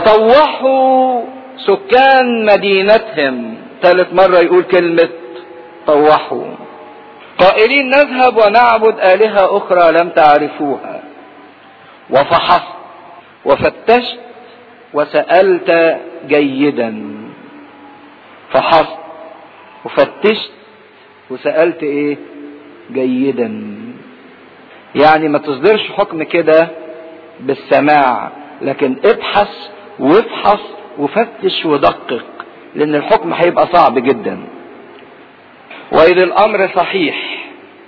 وطوحوا سكان مدينتهم ثالث مرة يقول كلمة طوحوا قائلين نذهب ونعبد آلهة أخرى لم تعرفوها وفحصت وفتشت وسألت جيدا فحصت وفتشت وسألت ايه جيدا يعني ما تصدرش حكم كده بالسماع لكن ابحث وافحص وفتش ودقق لان الحكم هيبقى صعب جدا واذا الامر صحيح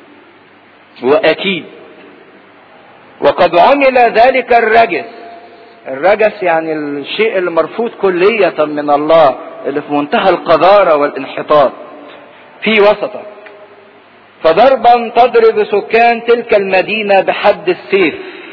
واكيد وقد عمل ذلك الرجس الرجس يعني الشيء اللي مرفوض كلية من الله اللي في منتهى القذارة والانحطاط في وسطك فضربا تضرب سكان تلك المدينة بحد السيف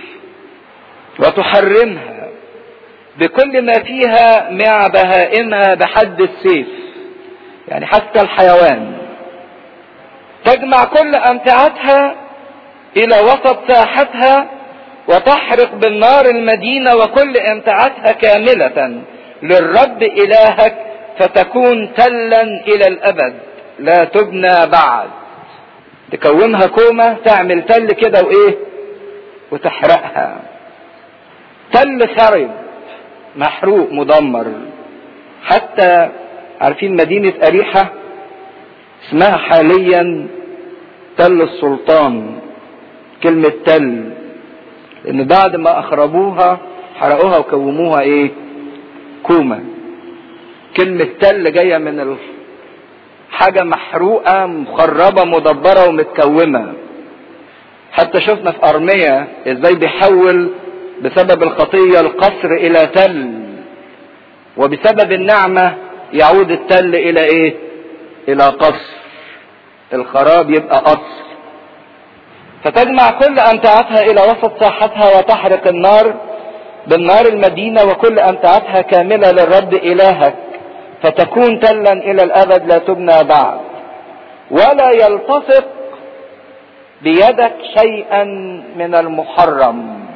وتحرمها بكل ما فيها مع بهائمها بحد السيف يعني حتى الحيوان تجمع كل امتعتها الى وسط ساحتها وتحرق بالنار المدينه وكل امتعتها كامله للرب الهك فتكون تلا الى الابد لا تبنى بعد تكونها كومه تعمل تل كده وايه وتحرقها تل خرب محروق مدمر حتى عارفين مدينة أريحة اسمها حاليا تل السلطان كلمة تل لأن بعد ما أخربوها حرقوها وكوموها إيه؟ كومة كلمة تل جاية من ال... حاجة محروقة مخربة مدبرة ومتكومة حتى شفنا في أرمية ازاي بيحول بسبب الخطية القصر إلى تل وبسبب النعمة يعود التل إلى إيه؟ إلى قصر الخراب يبقى قصر فتجمع كل أمتعتها إلى وسط ساحتها وتحرق النار بالنار المدينة وكل أمتعتها كاملة للرب إلهك فتكون تلا إلى الأبد لا تبنى بعد ولا يلتصق بيدك شيئا من المحرم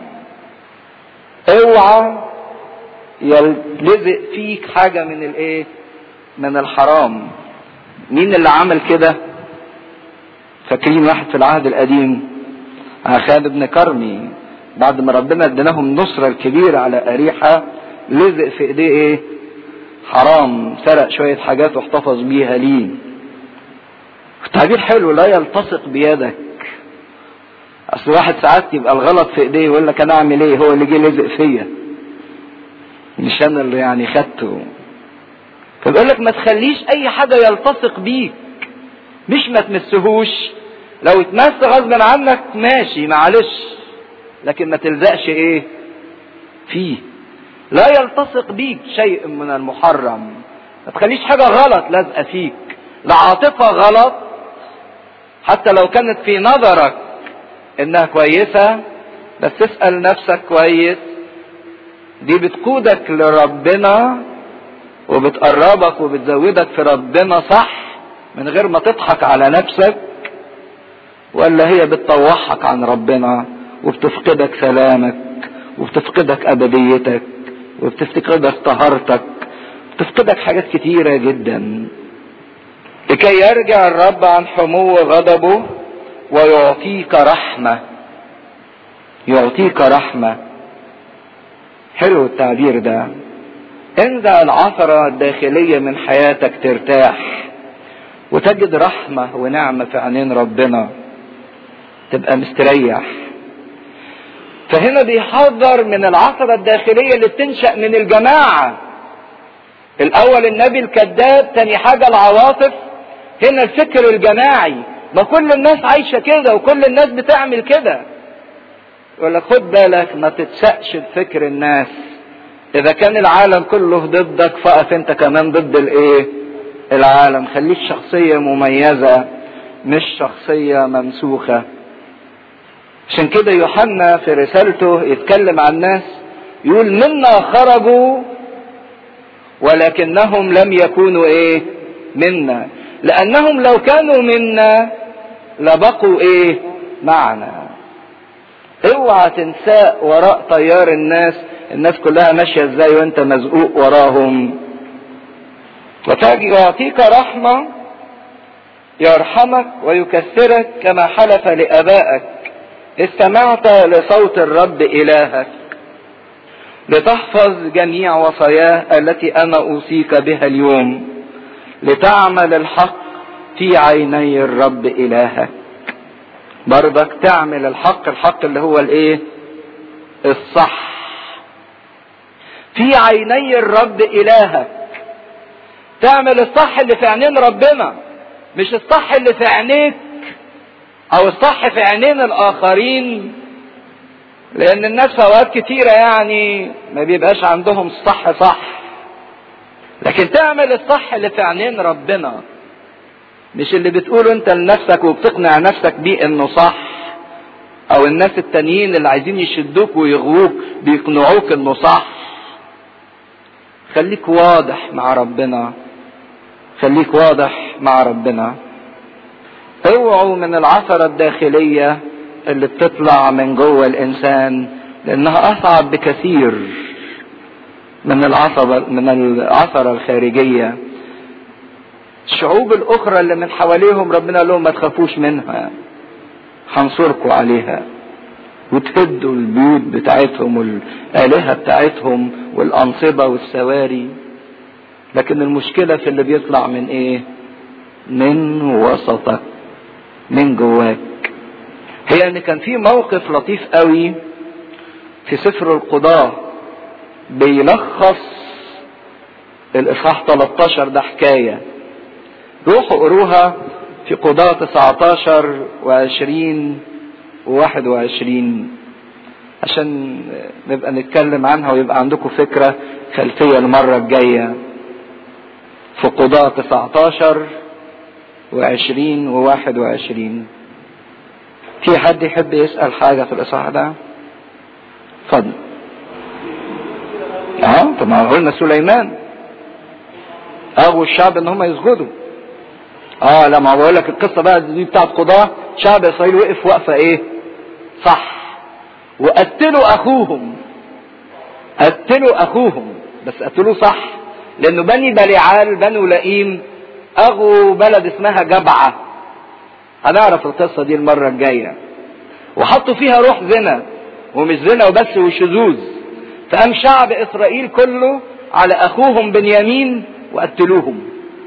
اوعى يلزق فيك حاجة من الايه من الحرام مين اللي عمل كده فاكرين واحد في العهد القديم عخاد بن كرمي بعد ما ربنا اديناهم النصرة الكبيرة على أريحة لزق في ايديه ايه حرام سرق شوية حاجات واحتفظ بيها ليه تعبير حلو لا يلتصق بيدك اصل واحد ساعات يبقى الغلط في ايديه يقول لك انا اعمل ايه هو اللي جه لزق فيا مش انا اللي يعني خدته فبيقول لك ما تخليش اي حاجه يلتصق بيك مش ما تمسهوش لو اتمس غصب عنك ماشي معلش لكن ما تلزقش ايه فيه لا يلتصق بيك شيء من المحرم ما تخليش حاجه غلط لازقه فيك لا عاطفه غلط حتى لو كانت في نظرك انها كويسة بس اسأل نفسك كويس دي بتقودك لربنا وبتقربك وبتزودك في ربنا صح من غير ما تضحك على نفسك ولا هي بتطوحك عن ربنا وبتفقدك سلامك وبتفقدك ابديتك وبتفقدك طهارتك بتفقدك حاجات كتيرة جدا لكي يرجع الرب عن حمو غضبه ويعطيك رحمة يعطيك رحمة حلو التعبير ده انزع العثرة الداخلية من حياتك ترتاح وتجد رحمة ونعمة في عينين ربنا تبقى مستريح فهنا بيحذر من العثرة الداخلية اللي بتنشأ من الجماعة الأول النبي الكذاب تاني حاجة العواطف هنا الفكر الجماعي ما كل الناس عايشة كده وكل الناس بتعمل كده يقول لك خد بالك ما تتسقش بفكر الناس اذا كان العالم كله ضدك فقف انت كمان ضد الايه العالم خليك شخصية مميزة مش شخصية ممسوخة عشان كده يوحنا في رسالته يتكلم عن الناس يقول منا خرجوا ولكنهم لم يكونوا ايه منا لانهم لو كانوا منا لبقوا ايه معنا اوعى تنساء وراء تيار الناس الناس كلها ماشية ازاي وانت مزقوق وراهم ويعطيك رحمة يرحمك ويكسرك كما حلف لآبائك استمعت لصوت الرب إلهك لتحفظ جميع وصاياه التي أنا أوصيك بها اليوم لتعمل الحق في عيني الرب إلهك برضك تعمل الحق الحق اللي هو الايه الصح في عيني الرب إلهك تعمل الصح اللي في عينين ربنا مش الصح اللي في عينيك او الصح في عينين الاخرين لان الناس في اوقات كتيرة يعني ما بيبقاش عندهم الصح صح لكن تعمل الصح اللي في عينين ربنا مش اللي بتقوله انت لنفسك وبتقنع نفسك بيه انه صح او الناس التانيين اللي عايزين يشدوك ويغووك بيقنعوك انه صح خليك واضح مع ربنا خليك واضح مع ربنا اوعوا من العثرة الداخلية اللي بتطلع من جوه الانسان لانها اصعب بكثير من العصبة من العثرة الخارجية الشعوب الاخرى اللي من حواليهم ربنا قال لهم ما تخافوش منها هنصركم عليها وتهدوا البيوت بتاعتهم والآلهة بتاعتهم والأنصبة والسواري لكن المشكلة في اللي بيطلع من ايه من وسطك من جواك هي ان كان في موقف لطيف قوي في سفر القضاة بيلخص الاصحاح 13 ده حكاية روحوا قروها في قضاة 19 و20 و21 عشان نبقى نتكلم عنها ويبقى عندكم فكرة خلفية المرة الجاية في قضاة 19 و20 و21 في حد يحب يسأل حاجة في الإصحاح ده؟ اتفضل. اه طب ما قلنا سليمان اغوى الشعب ان هم يسجدوا. اه لما بقول لك القصة بقى دي بتاعت قضاة شعب اسرائيل وقف وقفة ايه؟ صح. وقتلوا اخوهم. قتلوا اخوهم بس قتلوه صح لانه بني بليعال بنو لئيم اغوا بلد اسمها جبعة هنعرف القصة دي المرة الجاية وحطوا فيها روح زنا ومش زنا وبس وشذوذ فقام شعب اسرائيل كله على اخوهم بنيامين وقتلوهم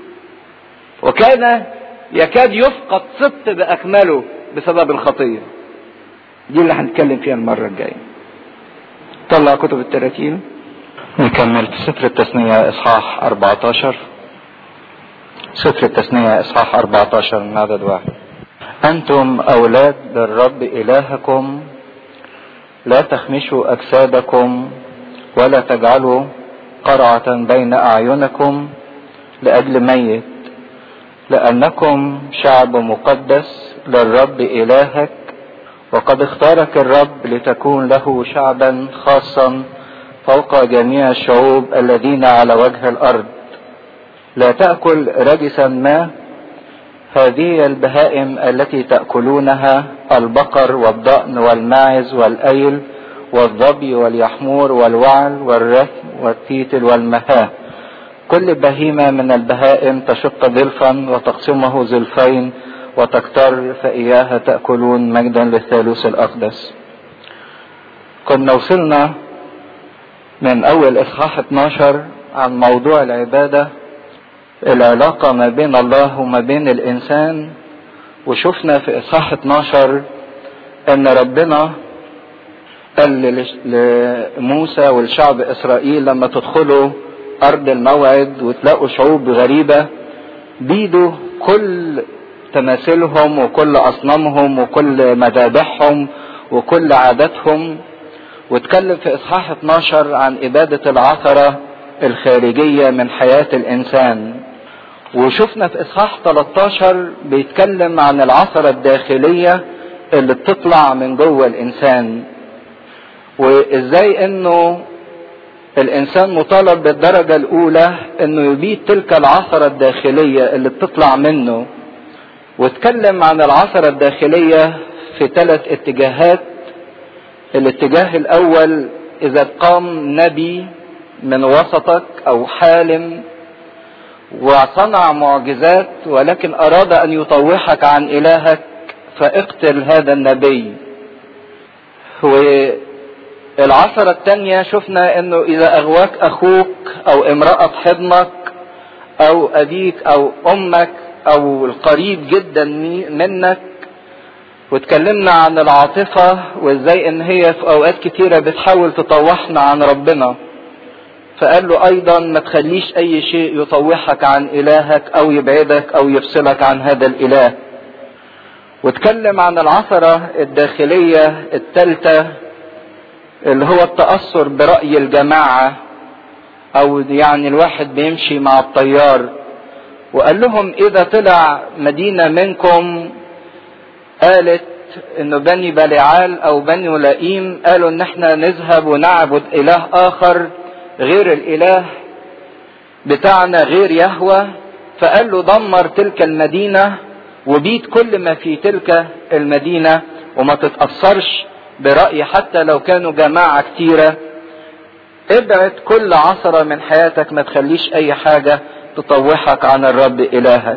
وكان يكاد يفقد سبط باكمله بسبب الخطية دي اللي هنتكلم فيها المرة الجاية طلع كتب التلاتين نكمل في سفر التثنية إصحاح 14 سفر التثنية إصحاح 14 من عدد واحد أنتم أولاد للرب إلهكم لا تخمشوا أجسادكم ولا تجعلوا قرعة بين أعينكم لأجل ميت لأنكم شعب مقدس للرب إلهك وقد اختارك الرب لتكون له شعبا خاصا فوق جميع الشعوب الذين على وجه الارض لا تاكل رجسا ما هذه البهائم التي تاكلونها البقر والضأن والماعز والايل والظبي واليحمور والوعل والرثم والتيتل والمهاه كل بهيمة من البهائم تشق ظلفا وتقسمه زلفين وتكتر فإياها تأكلون مجدا للثالوث الأقدس كنا وصلنا من أول إصحاح 12 عن موضوع العبادة العلاقة ما بين الله وما بين الإنسان وشفنا في إصحاح 12 إن ربنا قال لموسى والشعب إسرائيل لما تدخلوا أرض الموعد وتلاقوا شعوب غريبة بيدوا كل تماثيلهم وكل أصنامهم وكل مذابحهم وكل عاداتهم واتكلم في اصحاح 12 عن ابادة العثرة الخارجية من حياة الانسان وشفنا في اصحاح 13 بيتكلم عن العثرة الداخلية اللي بتطلع من جوه الانسان وازاي انه الانسان مطالب بالدرجة الاولى انه يبيد تلك العثرة الداخلية اللي بتطلع منه واتكلم عن العثرة الداخلية في ثلاث اتجاهات الاتجاه الاول اذا قام نبي من وسطك او حالم وصنع معجزات ولكن اراد ان يطوحك عن الهك فاقتل هذا النبي والعصرة التانية شفنا انه اذا اغواك اخوك او امرأة حضنك او ابيك او امك او القريب جدا منك واتكلمنا عن العاطفة وازاي ان هي في اوقات كتيرة بتحاول تطوحنا عن ربنا فقال له ايضا ما تخليش اي شيء يطوحك عن الهك او يبعدك او يفصلك عن هذا الاله واتكلم عن العثرة الداخلية الثالثة اللي هو التأثر برأي الجماعة او يعني الواحد بيمشي مع الطيار وقال لهم اذا طلع مدينة منكم قالت انه بني بلعال او بني لئيم قالوا ان احنا نذهب ونعبد اله اخر غير الاله بتاعنا غير يهوى فقال له دمر تلك المدينة وبيت كل ما في تلك المدينة وما تتأثرش برأي حتى لو كانوا جماعة كتيرة ابعد كل عصرة من حياتك ما تخليش اي حاجة تطوحك عن الرب الهك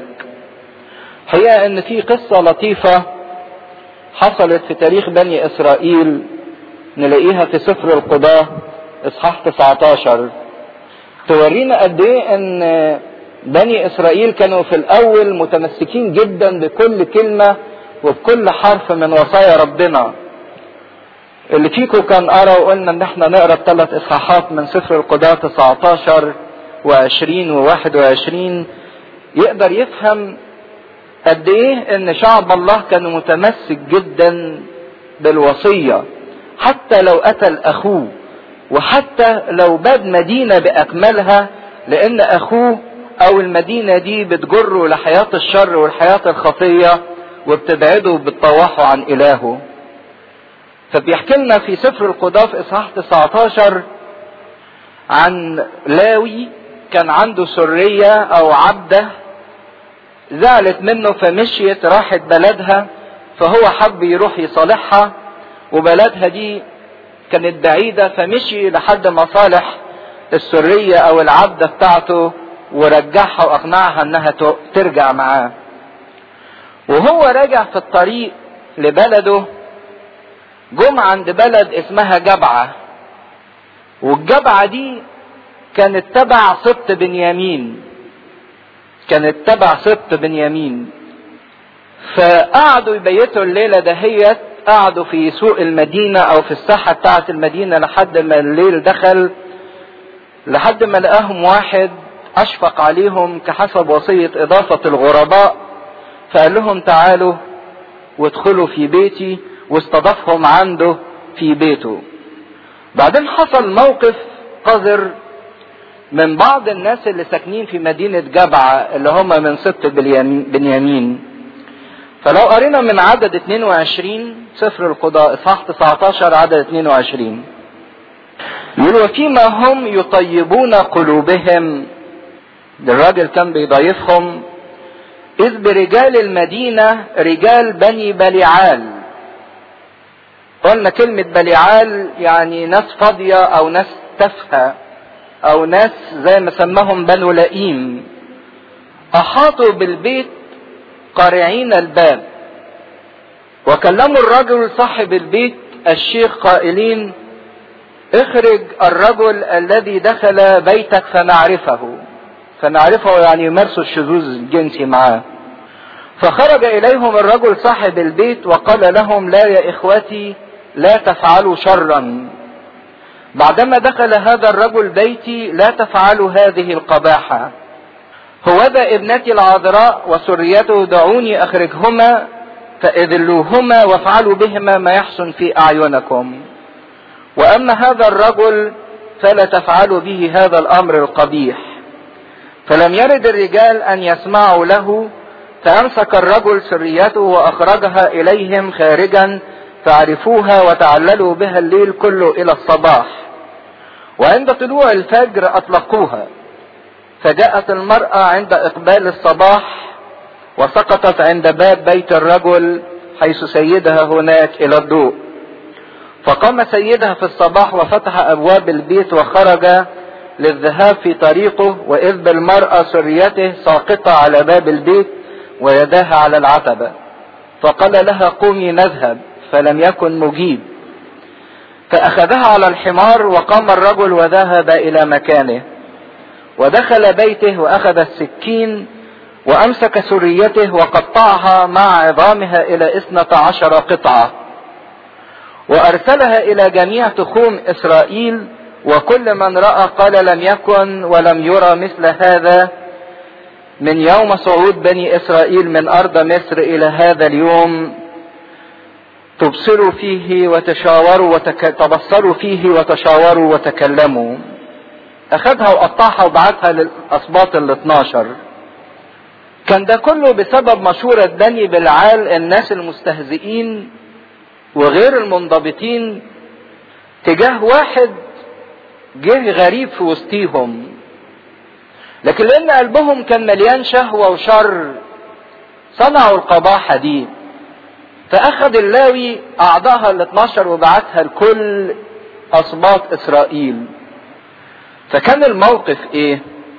حقيقة ان في قصة لطيفة حصلت في تاريخ بني اسرائيل نلاقيها في سفر القضاة اصحاح 19 تورينا قد ايه ان بني اسرائيل كانوا في الاول متمسكين جدا بكل كلمة وبكل حرف من وصايا ربنا اللي فيكم كان قرا وقلنا ان احنا نقرا الثلاث اصحاحات من سفر القضاة 19 و20 و21 يقدر يفهم قد ايه ان شعب الله كان متمسك جدا بالوصية حتى لو قتل اخوه وحتى لو باد مدينة باكملها لان اخوه او المدينة دي بتجره لحياة الشر والحياة الخطية وبتبعده وبتطوحه عن الهه فبيحكي لنا في سفر القضاة في اصحاح 19 عن لاوي كان عنده سرية او عبدة زعلت منه فمشيت راحت بلدها فهو حب يروح يصالحها وبلدها دي كانت بعيدة فمشي لحد ما صالح السرية او العبدة بتاعته ورجعها واقنعها انها ترجع معاه وهو راجع في الطريق لبلده جم عند بلد اسمها جبعة والجبعة دي كانت تبع سبط بنيامين كانت تبع سبط بنيامين فقعدوا يبيتوا الليلة دهيت قعدوا في سوق المدينة او في الساحة بتاعة المدينة لحد ما الليل دخل لحد ما لقاهم واحد اشفق عليهم كحسب وصية اضافة الغرباء فقال لهم تعالوا وادخلوا في بيتي واستضافهم عنده في بيته بعدين حصل موقف قذر من بعض الناس اللي ساكنين في مدينة جبعة اللي هم من سبط بنيامين فلو قرينا من عدد 22 سفر القضاء اصحاح 19 عدد 22 يقول وفيما هم يطيبون قلوبهم الراجل كان بيضيفهم إذ برجال المدينة رجال بني بليعال قلنا كلمة بليعال يعني ناس فاضية أو ناس تافهة أو ناس زي ما سماهم بنو لئيم أحاطوا بالبيت قارعين الباب وكلموا الرجل صاحب البيت الشيخ قائلين اخرج الرجل الذي دخل بيتك فنعرفه فنعرفه يعني يمارسوا الشذوذ الجنسي معاه فخرج اليهم الرجل صاحب البيت وقال لهم لا يا اخوتي لا تفعلوا شرا بعدما دخل هذا الرجل بيتي لا تفعلوا هذه القباحة هوذا ابنتي العذراء وسريته دعوني اخرجهما فاذلوهما وافعلوا بهما ما يحسن في اعينكم واما هذا الرجل فلا تفعلوا به هذا الامر القبيح فلم يرد الرجال ان يسمعوا له فامسك الرجل سريته واخرجها اليهم خارجا فعرفوها وتعللوا بها الليل كله الى الصباح وعند طلوع الفجر اطلقوها فجاءت المرأة عند اقبال الصباح وسقطت عند باب بيت الرجل حيث سيدها هناك الى الضوء فقام سيدها في الصباح وفتح ابواب البيت وخرج للذهاب في طريقه واذ بالمرأة سريته ساقطة على باب البيت ويداها على العتبة فقال لها قومي نذهب فلم يكن مجيب فاخذها على الحمار وقام الرجل وذهب الى مكانه ودخل بيته واخذ السكين وامسك سريته وقطعها مع عظامها الى اثنة عشر قطعة وارسلها الى جميع تخوم اسرائيل وكل من راى قال لم يكن ولم يرى مثل هذا من يوم صعود بني اسرائيل من ارض مصر الى هذا اليوم تبصروا فيه وتشاوروا وتك... تبصروا فيه وتشاوروا وتكلموا اخذها وقطعها وبعتها للاسباط ال 12 كان ده كله بسبب مشورة بني بالعال الناس المستهزئين وغير المنضبطين تجاه واحد جه غريب في وسطيهم لكن لان قلبهم كان مليان شهوة وشر صنعوا القباحة دي فاخذ اللاوي اعضاها ال 12 وبعتها لكل اسباط اسرائيل فكان الموقف ايه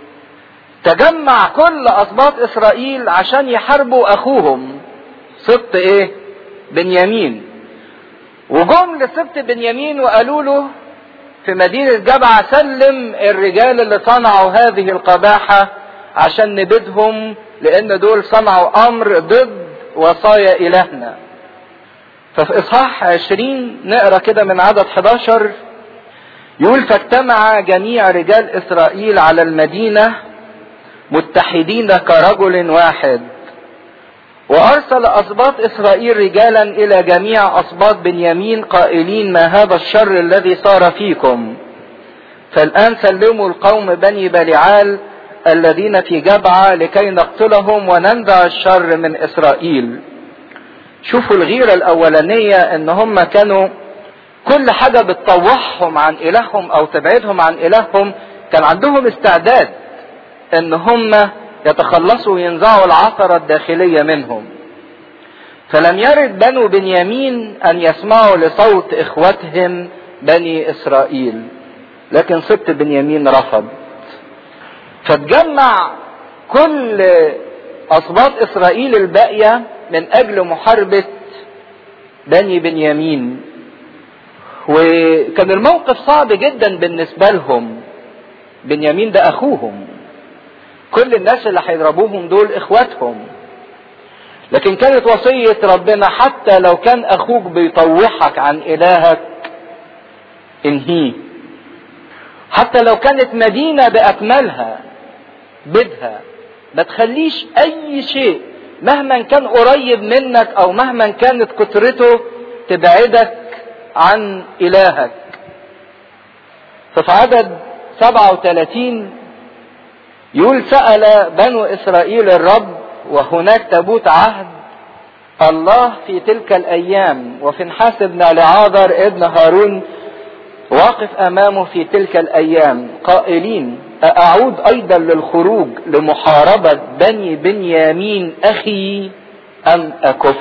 تجمع كل اسباط اسرائيل عشان يحاربوا اخوهم سبط ايه بنيامين وجم لسبط بنيامين وقالوا له في مدينة جبعة سلم الرجال اللي صنعوا هذه القباحة عشان نبيدهم لان دول صنعوا امر ضد وصايا الهنا ففي اصحاح عشرين نقرا كده من عدد 11 يقول فاجتمع جميع رجال اسرائيل على المدينه متحدين كرجل واحد وارسل اسباط اسرائيل رجالا الى جميع اسباط بنيامين قائلين ما هذا الشر الذي صار فيكم فالان سلموا القوم بني بلعال الذين في جبعه لكي نقتلهم وننزع الشر من اسرائيل شوفوا الغيره الاولانيه ان هم كانوا كل حاجه بتطوعهم عن الههم او تبعدهم عن الههم كان عندهم استعداد ان هم يتخلصوا وينزعوا العثرة الداخلية منهم فلم يرد بنو بنيامين ان يسمعوا لصوت اخوتهم بني اسرائيل لكن سبت بنيامين رفض فتجمع كل اسباط اسرائيل الباقية من اجل محاربة بني بنيامين وكان الموقف صعب جدا بالنسبة لهم بنيامين ده اخوهم كل الناس اللي هيضربوهم دول اخواتهم لكن كانت وصية ربنا حتى لو كان اخوك بيطوحك عن الهك انهيه حتى لو كانت مدينة باكملها بدها ما تخليش اي شيء مهما كان قريب منك او مهما كانت كترته تبعدك عن الهك ففي عدد 37 يقول سأل بنو إسرائيل الرب وهناك تابوت عهد الله في تلك الأيام وفنحاس بن لعاذر ابن هارون واقف أمامه في تلك الأيام قائلين أأعود أيضا للخروج لمحاربة بني بنيامين أخي أم أكف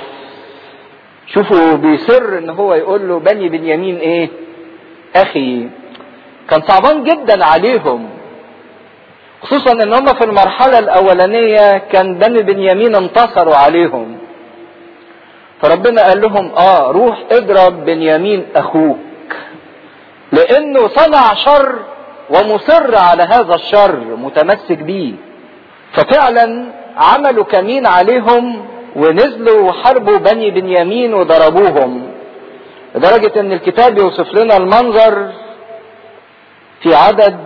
شوفوا بيصر ان هو يقول له بني بنيامين ايه اخي كان صعبان جدا عليهم خصوصا ان هم في المرحلة الاولانية كان بني بنيامين انتصروا عليهم فربنا قال لهم اه روح اضرب بنيامين اخوك لانه صنع شر ومصر على هذا الشر متمسك بيه ففعلا عملوا كمين عليهم ونزلوا وحاربوا بني بنيامين وضربوهم لدرجة ان الكتاب يوصف لنا المنظر في عدد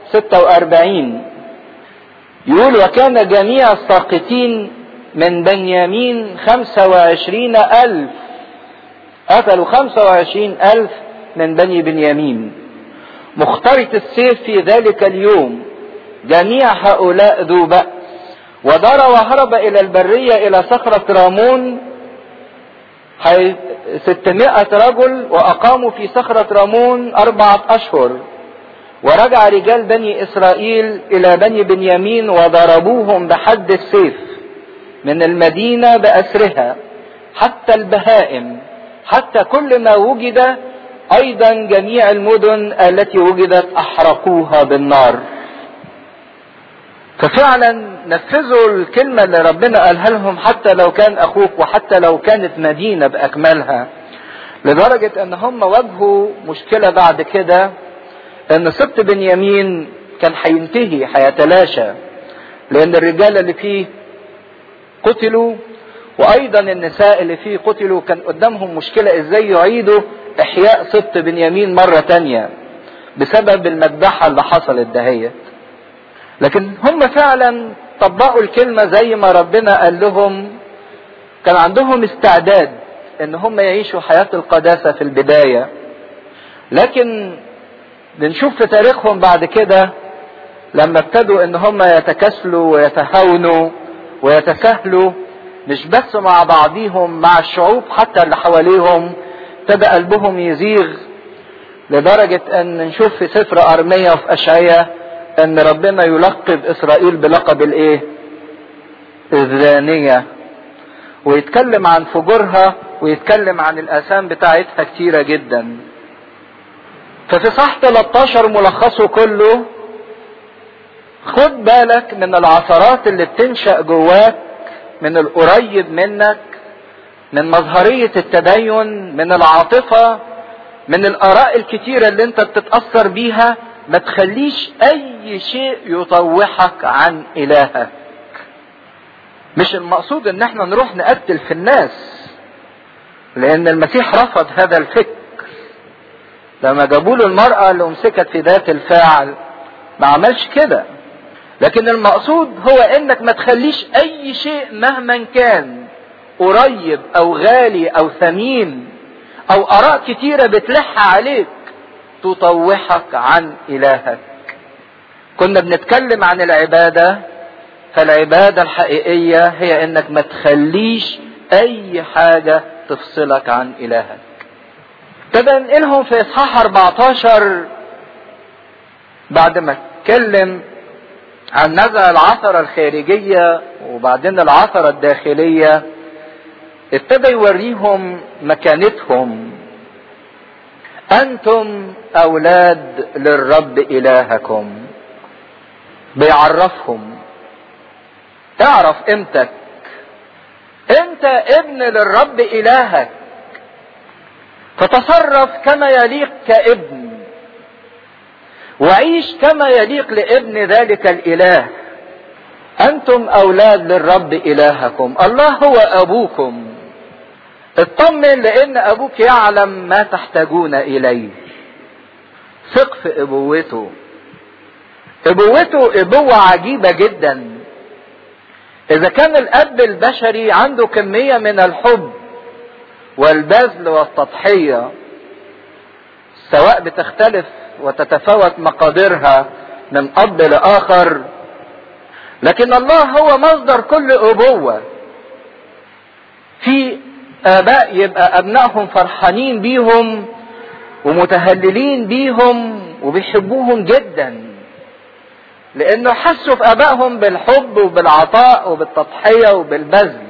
46 يقول وكان جميع الساقطين من بنيامين خمسة وعشرين ألف قتلوا خمسة وعشرين ألف من بني بنيامين مخترط السيف في ذلك اليوم جميع هؤلاء ذو بأس ودار وهرب إلى البرية إلى صخرة رامون حيث ستمائة رجل وأقاموا في صخرة رامون أربعة أشهر ورجع رجال بني إسرائيل إلى بني بنيامين وضربوهم بحد السيف من المدينة بأسرها حتى البهائم حتى كل ما وجد ايضا جميع المدن التي وجدت احرقوها بالنار ففعلا نفذوا الكلمة اللي ربنا قالها لهم حتى لو كان اخوك وحتى لو كانت مدينة باكملها لدرجة ان هم واجهوا مشكلة بعد كده ان سبط بنيامين كان هينتهي هيتلاشى لان الرجال اللي فيه قتلوا وايضا النساء اللي فيه قتلوا كان قدامهم مشكلة ازاي يعيدوا احياء سبط بنيامين مرة تانية بسبب المذبحة اللي حصلت دهيت لكن هم فعلا طبقوا الكلمة زي ما ربنا قال لهم كان عندهم استعداد ان هم يعيشوا حياة القداسة في البداية لكن بنشوف في تاريخهم بعد كده لما ابتدوا ان هم يتكاسلوا ويتهاونوا ويتساهلوا مش بس مع بعضيهم مع الشعوب حتى اللي حواليهم ابتدى قلبهم يزيغ لدرجة ان نشوف في سفر ارميا وفي اشعياء ان ربنا يلقب اسرائيل بلقب الايه الزانية ويتكلم عن فجورها ويتكلم عن الاثام بتاعتها كتيرة جدا ففي صح 13 ملخصه كله خد بالك من العثرات اللي بتنشأ جواك من القريب منك من مظهرية التدين من العاطفة من الآراء الكتيرة اللي انت بتتأثر بيها ما تخليش أي شيء يطوحك عن إلهك مش المقصود ان احنا نروح نقتل في الناس لأن المسيح رفض هذا الفكر لما جابوا له المرأة اللي أمسكت في ذات الفاعل ما عملش كده لكن المقصود هو انك ما تخليش اي شيء مهما كان قريب او غالي او ثمين او اراء كتيرة بتلح عليك تطوحك عن الهك كنا بنتكلم عن العبادة فالعبادة الحقيقية هي انك ما تخليش اي حاجة تفصلك عن الهك ابتدى ننقلهم في اصحاح 14 بعد ما اتكلم عن نزع العثرة الخارجية وبعدين العثرة الداخلية ابتدى يوريهم مكانتهم انتم اولاد للرب الهكم بيعرفهم اعرف قيمتك انت ابن للرب الهك فتصرف كما يليق كابن وعيش كما يليق لابن ذلك الاله انتم اولاد للرب الهكم الله هو ابوكم اطمن لان ابوك يعلم ما تحتاجون اليه ثق في ابوته ابوته ابوه عجيبه جدا اذا كان الاب البشري عنده كميه من الحب والبذل والتضحيه سواء بتختلف وتتفاوت مقاديرها من اب لاخر لكن الله هو مصدر كل ابوه في اباء يبقى ابنائهم فرحانين بيهم ومتهللين بيهم وبيحبوهم جدا لانه حسوا في ابائهم بالحب وبالعطاء وبالتضحيه وبالبذل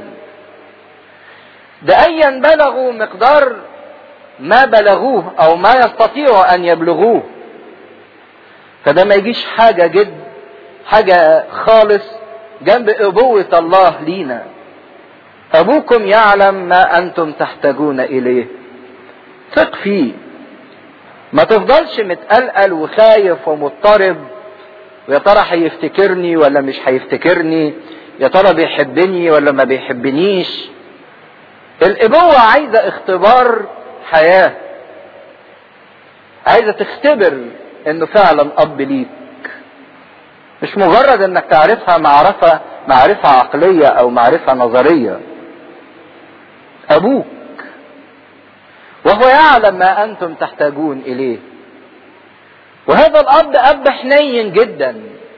ده ايا بلغوا مقدار ما بلغوه او ما يستطيعوا ان يبلغوه فده ما يجيش حاجه جد حاجه خالص جنب ابوه الله لينا ابوكم يعلم ما انتم تحتاجون اليه ثق فيه ما تفضلش متقلقل وخايف ومضطرب ويا ترى هيفتكرني ولا مش هيفتكرني يا ترى بيحبني ولا ما بيحبنيش الابوة عايزة اختبار حياة عايزة تختبر انه فعلا اب ليك مش مجرد انك تعرفها معرفة معرفة عقلية او معرفة نظرية ابوك وهو يعلم ما انتم تحتاجون اليه وهذا الاب اب حنين جدا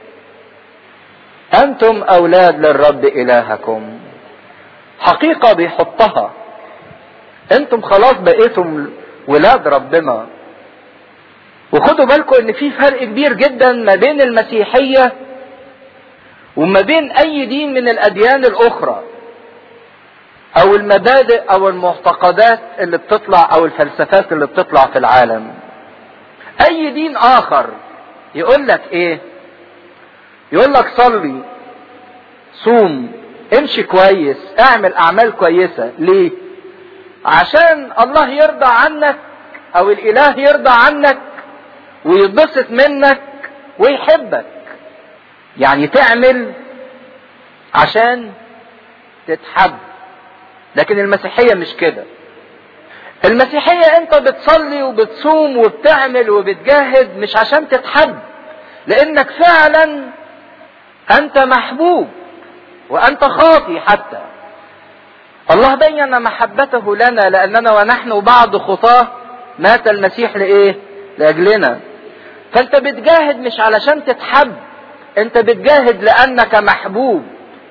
انتم اولاد للرب الهكم حقيقه بيحطها انتم خلاص بقيتم ولاد ربنا وخدوا بالكم ان في فرق كبير جدا ما بين المسيحيه وما بين اي دين من الاديان الاخرى او المبادئ او المعتقدات اللي بتطلع او الفلسفات اللي بتطلع في العالم اي دين اخر يقول لك ايه يقول لك صلي صوم امشي كويس اعمل اعمال كويسة ليه عشان الله يرضى عنك او الاله يرضى عنك ويتبسط منك ويحبك يعني تعمل عشان تتحب لكن المسيحية مش كده المسيحية انت بتصلي وبتصوم وبتعمل وبتجاهد مش عشان تتحب لانك فعلا انت محبوب وانت خاطي حتى الله بين محبته لنا لاننا ونحن بعد خطاه مات المسيح لايه لاجلنا فانت بتجاهد مش علشان تتحب انت بتجاهد لانك محبوب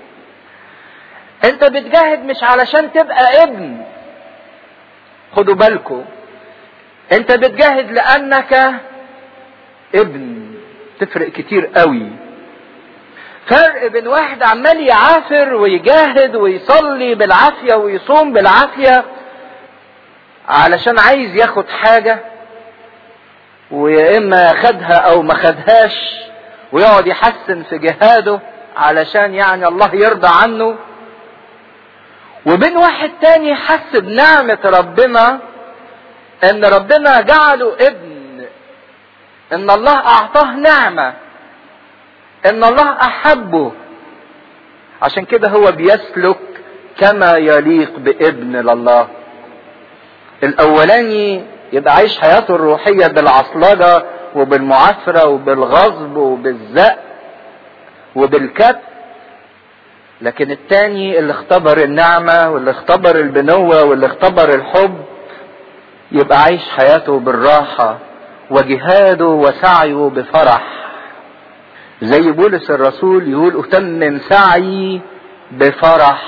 انت بتجاهد مش علشان تبقى ابن خدوا بالكم انت بتجاهد لانك ابن تفرق كتير قوي فرق بين واحد عمال يعافر ويجاهد ويصلي بالعافية ويصوم بالعافية علشان عايز ياخد حاجة ويا اما خدها او ما خدهاش ويقعد يحسن في جهاده علشان يعني الله يرضى عنه وبين واحد تاني حس بنعمة ربنا ان ربنا جعله ابن ان الله اعطاه نعمة ان الله احبه عشان كده هو بيسلك كما يليق بابن لله الاولاني يبقى عايش حياته الروحية بالعصلجة وبالمعافرة وبالغصب وبالزق وبالكت لكن التاني اللي اختبر النعمة واللي اختبر البنوة واللي اختبر الحب يبقى عايش حياته بالراحة وجهاده وسعيه بفرح زي بولس الرسول يقول أتمم سعي بفرح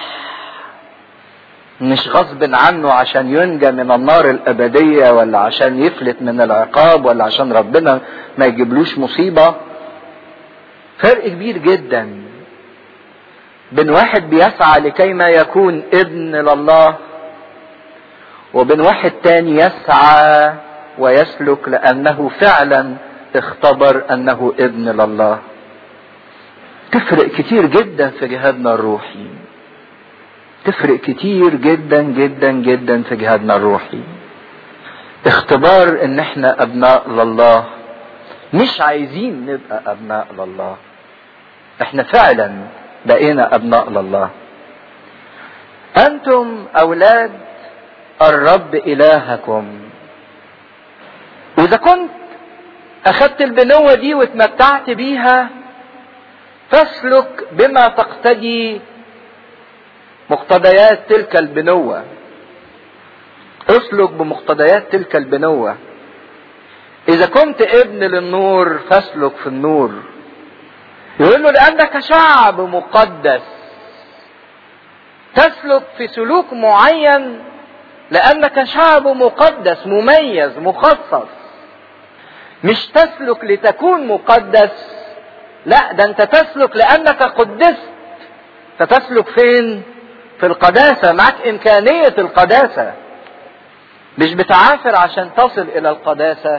مش غصب عنه عشان ينجى من النار الأبدية ولا عشان يفلت من العقاب ولا عشان ربنا ما يجيبلوش مصيبة فرق كبير جدا بين واحد بيسعى لكي ما يكون ابن لله وبين واحد تاني يسعى ويسلك لأنه فعلا اختبر أنه ابن لله تفرق كتير جدا في جهادنا الروحي تفرق كتير جدا جدا جدا في جهادنا الروحي اختبار ان احنا ابناء لله مش عايزين نبقى ابناء لله احنا فعلا بقينا ابناء لله انتم اولاد الرب الهكم واذا كنت اخدت البنوة دي واتمتعت بيها فاسلك بما تقتدي مقتضيات تلك البنوة اسلك بمقتضيات تلك البنوة اذا كنت ابن للنور فاسلك في النور يقول له لانك شعب مقدس تسلك في سلوك معين لانك شعب مقدس مميز مخصص مش تسلك لتكون مقدس لا ده انت تسلك لانك قدست فتسلك فين في القداسة معك امكانية القداسة مش بتعافر عشان تصل الى القداسة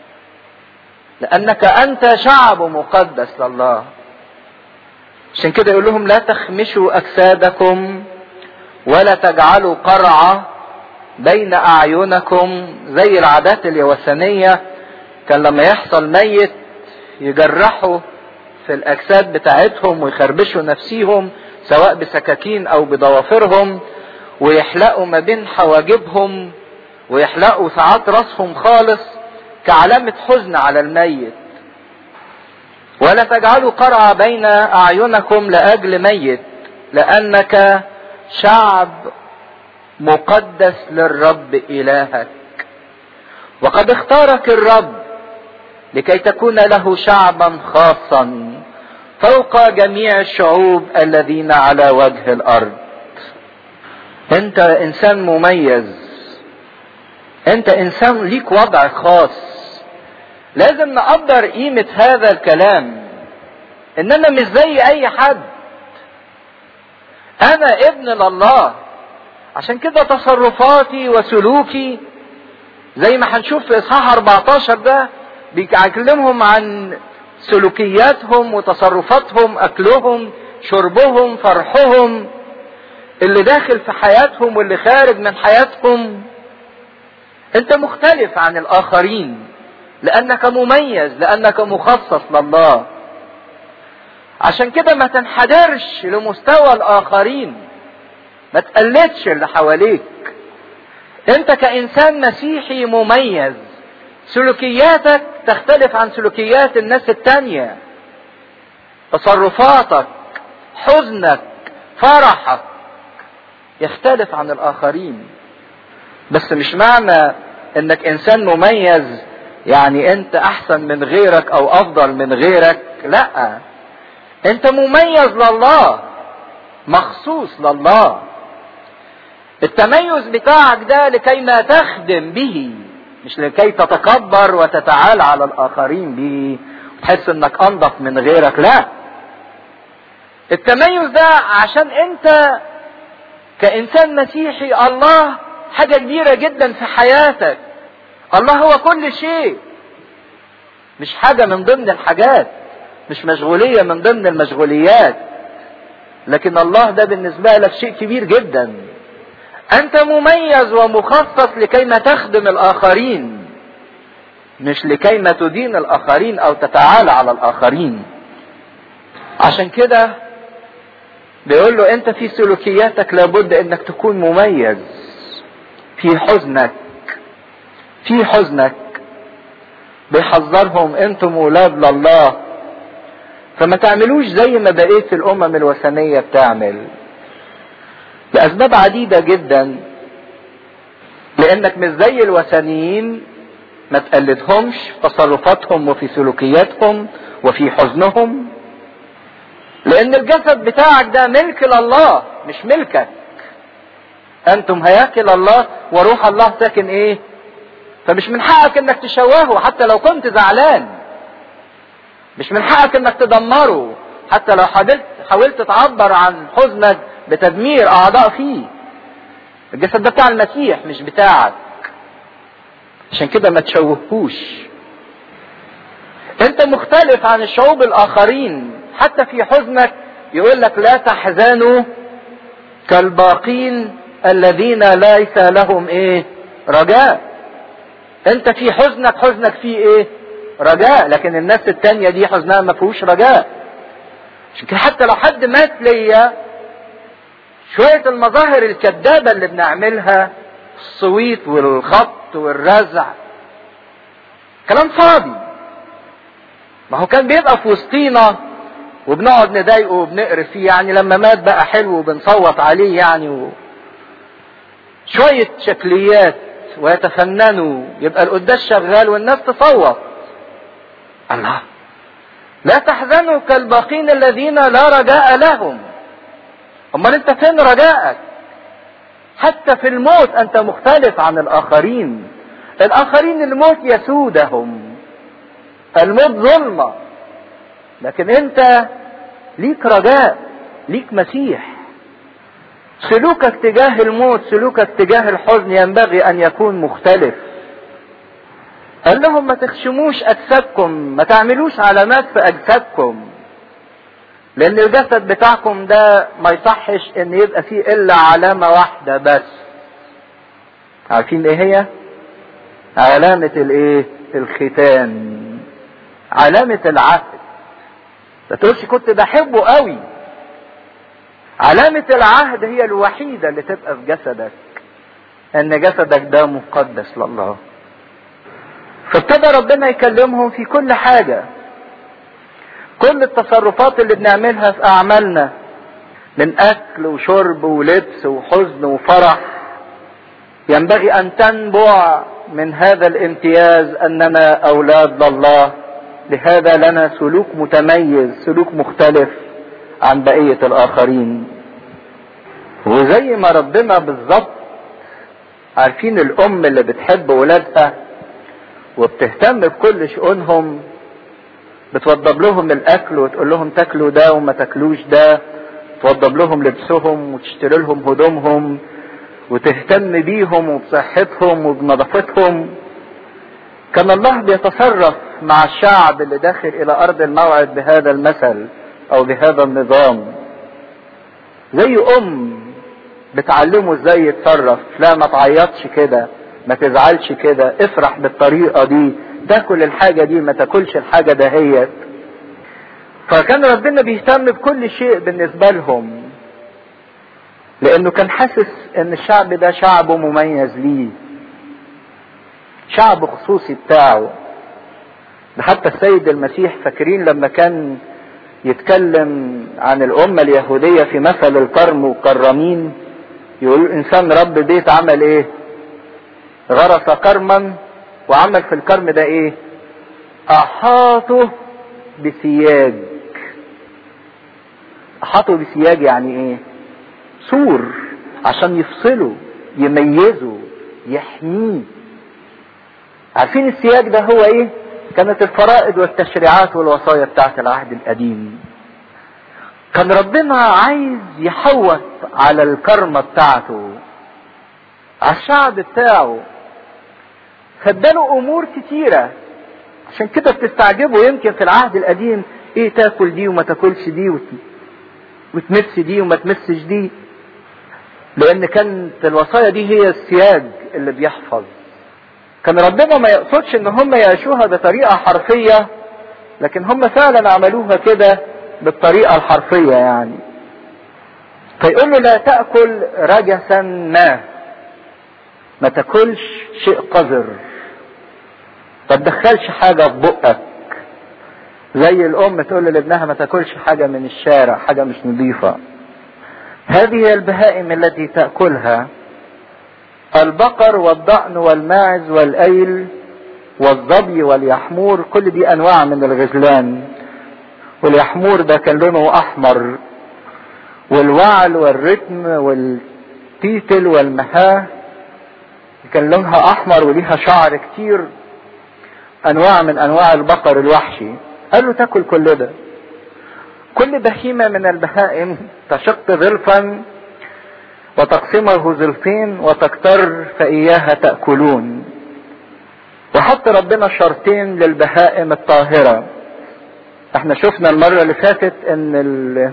لانك انت شعب مقدس لله عشان كده يقول لهم لا تخمشوا اجسادكم ولا تجعلوا قرعة بين اعينكم زي العادات اليوثنية كان لما يحصل ميت يجرحوا في الاجساد بتاعتهم ويخربشوا نفسيهم سواء بسكاكين او بضوافرهم ويحلقوا ما بين حواجبهم ويحلقوا ساعات راسهم خالص كعلامة حزن على الميت ولا تجعلوا قرعة بين أعينكم لأجل ميت لأنك شعب مقدس للرب إلهك وقد اختارك الرب لكي تكون له شعبا خاصا فوق جميع الشعوب الذين على وجه الارض انت انسان مميز انت انسان ليك وضع خاص لازم نقدر قيمة هذا الكلام ان انا مش زي اي حد انا ابن لله عشان كده تصرفاتي وسلوكي زي ما هنشوف في اصحاح 14 ده بيكلمهم عن سلوكياتهم وتصرفاتهم اكلهم شربهم فرحهم اللي داخل في حياتهم واللي خارج من حياتهم انت مختلف عن الاخرين لانك مميز لانك مخصص لله عشان كده ما تنحدرش لمستوى الاخرين ما تقلدش اللي حواليك انت كانسان مسيحي مميز سلوكياتك تختلف عن سلوكيات الناس التانية تصرفاتك حزنك فرحك يختلف عن الاخرين بس مش معنى انك انسان مميز يعني انت احسن من غيرك او افضل من غيرك لا انت مميز لله مخصوص لله التميز بتاعك ده لكي ما تخدم به مش لكي تتكبر وتتعالى على الاخرين به وتحس انك انضف من غيرك لا التميز ده عشان انت كانسان مسيحي الله حاجه كبيره جدا في حياتك الله هو كل شيء مش حاجه من ضمن الحاجات مش مشغوليه من ضمن المشغوليات لكن الله ده بالنسبه لك شيء كبير جدا انت مميز ومخصص لكي ما تخدم الاخرين مش لكي ما تدين الاخرين او تتعالى على الاخرين عشان كده بيقول له انت في سلوكياتك لابد انك تكون مميز في حزنك في حزنك بيحذرهم انتم ولاد لله فما تعملوش زي ما بقية الامم الوثنية بتعمل لاسباب عديدة جدا لانك مش زي الوثنيين ما تقلدهمش في تصرفاتهم وفي سلوكياتهم وفي حزنهم لان الجسد بتاعك ده ملك لله مش ملكك انتم هياكل الله وروح الله ساكن ايه فمش من حقك انك تشوهه حتى لو كنت زعلان مش من حقك انك تدمره حتى لو حاولت حاولت تعبر عن حزنك بتدمير اعضاء فيه الجسد ده بتاع المسيح مش بتاعك عشان كده ما تشوهوش انت مختلف عن الشعوب الاخرين حتى في حزنك يقول لك لا تحزنوا كالباقين الذين ليس لهم ايه رجاء انت في حزنك حزنك فيه ايه رجاء لكن الناس التانية دي حزنها ما فيهوش رجاء عشان كده حتى لو حد مات ليا شوية المظاهر الكذابة اللي بنعملها الصويت والخط والرزع كلام فاضي ما هو كان بيبقى في وسطينا وبنقعد نضايقه وبنقرف فيه يعني لما مات بقى حلو وبنصوت عليه يعني و... شوية شكليات ويتفننوا يبقى القداس شغال والناس تصوت الله لا تحزنوا كالباقين الذين لا رجاء لهم امال انت فين رجائك حتى في الموت انت مختلف عن الاخرين الاخرين الموت يسودهم الموت ظلمه لكن انت ليك رجاء ليك مسيح سلوكك تجاه الموت سلوكك تجاه الحزن ينبغي ان يكون مختلف قال لهم ما تخشموش اجسادكم ما تعملوش علامات في اجسادكم لان الجسد بتاعكم ده ما يصحش ان يبقى فيه الا علامه واحده بس عارفين ايه هي علامه الايه الختان علامه العهد ما تقولش كنت بحبه قوي علامة العهد هي الوحيدة اللي تبقى في جسدك ان جسدك ده مقدس لله فابتدى ربنا يكلمهم في كل حاجة كل التصرفات اللي بنعملها في اعمالنا من اكل وشرب ولبس وحزن وفرح ينبغي ان تنبع من هذا الامتياز اننا اولاد لله لهذا لنا سلوك متميز سلوك مختلف عن بقية الآخرين وزي ما ربنا بالظبط عارفين الأم اللي بتحب ولادها وبتهتم بكل شؤونهم بتوضب لهم الأكل وتقول لهم تاكلوا ده وما تاكلوش ده توضب لهم لبسهم وتشتري لهم هدومهم وتهتم بيهم وبصحتهم وبنظافتهم كان الله بيتصرف مع الشعب اللي داخل الى ارض الموعد بهذا المثل او بهذا النظام زي ام بتعلمه ازاي يتصرف لا ما تعيطش كده ما تزعلش كده افرح بالطريقة دي تاكل الحاجة دي ما تاكلش الحاجة دهيت فكان ربنا بيهتم بكل شيء بالنسبة لهم لانه كان حاسس ان الشعب ده شعبه مميز ليه شعب خصوصي بتاعه ده حتى السيد المسيح فاكرين لما كان يتكلم عن الأمة اليهودية في مثل الكرم والكرامين يقول الإنسان رب بيت عمل إيه؟ غرس كرما وعمل في الكرم ده إيه؟ أحاطه بسياج أحاطه بسياج يعني إيه؟ سور عشان يفصله يميزه يحميه عارفين السياج ده هو ايه كانت الفرائض والتشريعات والوصايا بتاعت العهد القديم كان ربنا عايز يحوط على الكرمة بتاعته على الشعب بتاعه فاداله امور كتيرة عشان كده بتستعجبوا يمكن في العهد القديم ايه تاكل دي وما تاكلش دي وت... وتمس دي وما تمسش دي لان كانت الوصايا دي هي السياج اللي بيحفظ كان ربنا ما يقصدش ان هم يعيشوها بطريقة حرفية لكن هم فعلا عملوها كده بالطريقة الحرفية يعني فيقول له لا تأكل رجسا ما ما تاكلش شيء قذر ما تدخلش حاجة في بقك زي الأم تقول لابنها ما تاكلش حاجة من الشارع حاجة مش نظيفة هذه البهائم التي تأكلها البقر والضأن والماعز والأيل والظبي واليحمور كل دي أنواع من الغزلان واليحمور ده كان لونه أحمر والوعل والرتم والتيتل والمهاه كان لونها أحمر وليها شعر كتير أنواع من أنواع البقر الوحشي قال له تاكل كل ده كل بهيمة من البهائم تشق ظلفا وتقسمه زلفين وتكتر فإياها تأكلون وحط ربنا شرطين للبهائم الطاهرة احنا شفنا المرة اللي فاتت ان ال...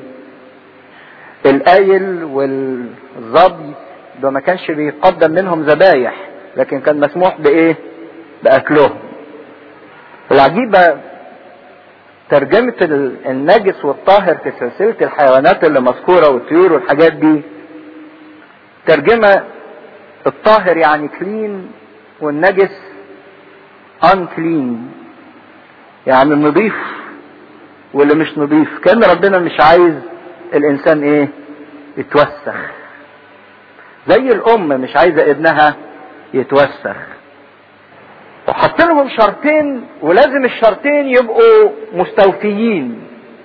الآيل والظبي ده ما كانش بيقدم منهم ذبايح لكن كان مسموح بايه باكلهم العجيبة ترجمة النجس والطاهر في سلسلة الحيوانات اللي مذكورة والطيور والحاجات دي ترجمة الطاهر يعني كلين والنجس unclean يعني النظيف واللي مش نظيف كان ربنا مش عايز الانسان ايه يتوسخ زي الام مش عايزه ابنها يتوسخ وحط لهم شرطين ولازم الشرطين يبقوا مستوفيين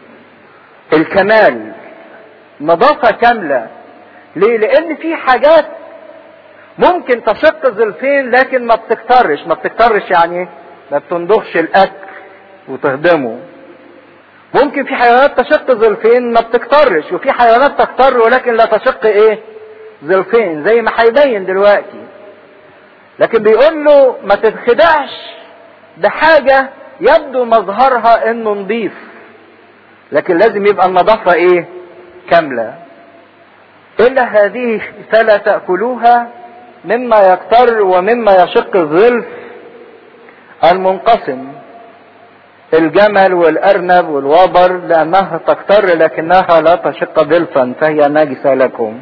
الكمال نظافه كامله ليه لان في حاجات ممكن تشق ظلفين لكن ما بتكترش ما بتكترش يعني ما بتندخش الاكل وتهضمه ممكن في حيوانات تشق ظلفين ما بتكترش وفي حيوانات تكتر ولكن لا تشق ايه ظلفين زي ما هيبين دلوقتي لكن بيقول له ما تتخدعش بحاجة يبدو مظهرها انه نظيف لكن لازم يبقى النظافة ايه كاملة الا هذه فلا تأكلوها مما يكتر ومما يشق الظلف المنقسم الجمل والارنب والوبر لانها تكتر لكنها لا تشق ظلفا فهي ناجسه لكم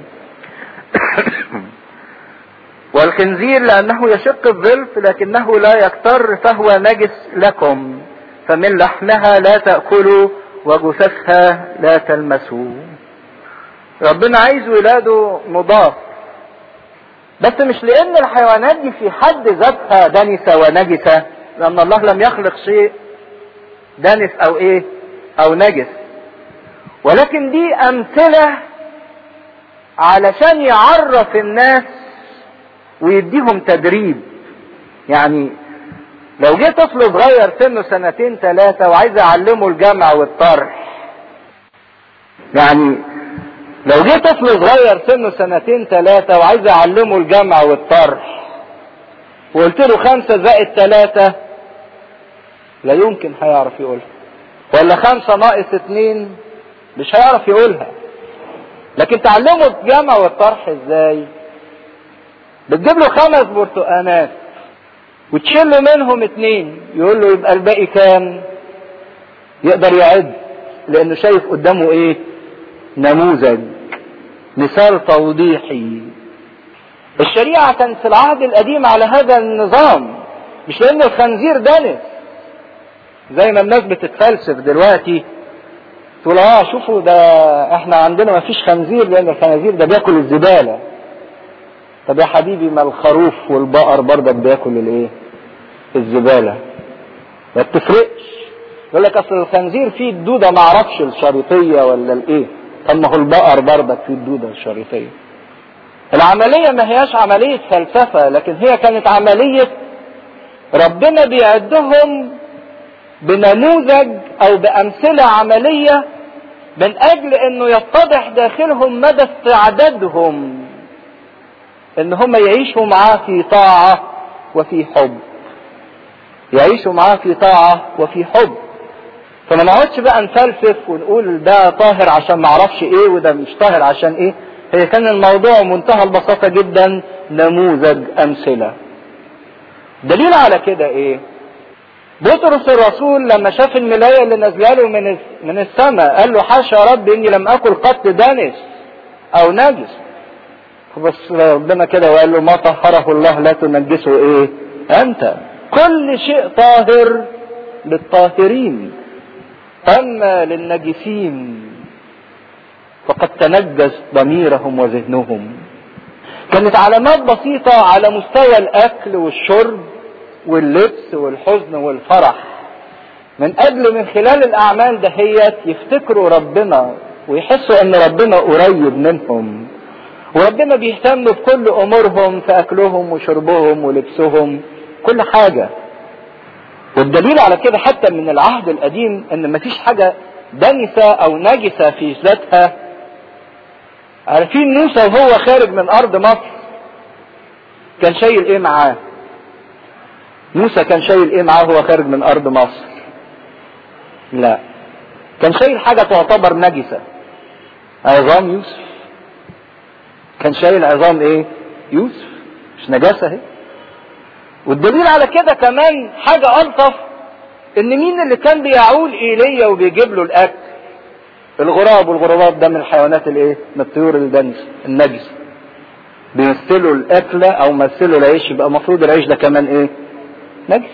والخنزير لانه يشق الظلف لكنه لا يكتر فهو نجس لكم فمن لحمها لا تاكلوا وجثثها لا تلمسوا ربنا عايز ولاده نضاف بس مش لان الحيوانات دي في حد ذاتها دنسه ونجسه لان الله لم يخلق شيء دنس او ايه او نجس ولكن دي امثله علشان يعرف الناس ويديهم تدريب يعني لو جه طفل صغير سنه سنتين ثلاثة وعايز اعلمه الجمع والطرح يعني لو جه طفل صغير سنه سنتين ثلاثة وعايز اعلمه الجمع والطرح وقلت له خمسة زائد ثلاثة لا يمكن هيعرف يقولها ولا خمسة ناقص اتنين مش هيعرف يقولها لكن تعلمه الجمع والطرح ازاي بتجيب له خمس برتقانات وتشيل له منهم اتنين يقول له يبقى الباقي كام يقدر يعد لانه شايف قدامه ايه نموذج مثال توضيحي الشريعة كانت في العهد القديم على هذا النظام مش لان الخنزير دنس زي ما الناس بتتفلسف دلوقتي تقول اه شوفوا ده احنا عندنا ما فيش خنزير لان الخنازير ده بياكل الزبالة طب يا حبيبي ما الخروف والبقر برضك بياكل الايه الزبالة ما بتفرقش يقول لك اصل الخنزير فيه الدودة ما اعرفش الشريطية ولا الايه طب ما هو البقر برضك فيه الدودة الشريطية العملية ما هياش عملية فلسفة لكن هي كانت عملية ربنا بيعدهم بنموذج او بامثلة عملية من اجل انه يتضح داخلهم مدى استعدادهم ان هم يعيشوا معاه في طاعة وفي حب يعيشوا معاه في طاعة وفي حب فما نقعدش بقى نفلسف ونقول ده طاهر عشان ما اعرفش ايه وده مش طاهر عشان ايه هي كان الموضوع منتهى البساطة جدا نموذج امثلة دليل على كده ايه بطرس الرسول لما شاف الملاية اللي نازله له من من السماء قال له حاشا يا رب اني لم اكل قط دنس او نجس فبص ربنا كده وقال له ما طهره الله لا تنجسه ايه انت كل شيء طاهر للطاهرين اما للنجسين فقد تنجس ضميرهم وذهنهم كانت علامات بسيطة على مستوى الاكل والشرب واللبس والحزن والفرح من اجل من خلال الاعمال دهيت يفتكروا ربنا ويحسوا ان ربنا قريب منهم وربنا بيهتم بكل امورهم في اكلهم وشربهم ولبسهم كل حاجة والدليل على كده حتى من العهد القديم ان مفيش حاجة دنسة او نجسة في ذاتها عارفين موسى وهو خارج من ارض مصر كان شايل ايه معاه موسى كان شايل ايه معاه وهو خارج من ارض مصر لا كان شايل حاجة تعتبر نجسة عظام يوسف كان شايل عظام ايه يوسف مش نجاسة اهي والدليل على كده كمان حاجة ألطف إن مين اللي كان بيعول إيليا وبيجيب له الأكل؟ الغراب والغرابات ده من الحيوانات الإيه؟ من الطيور الدنس النجس. بيمثلوا الأكلة أو مثلوا العيش يبقى المفروض العيش ده كمان إيه؟ نجس.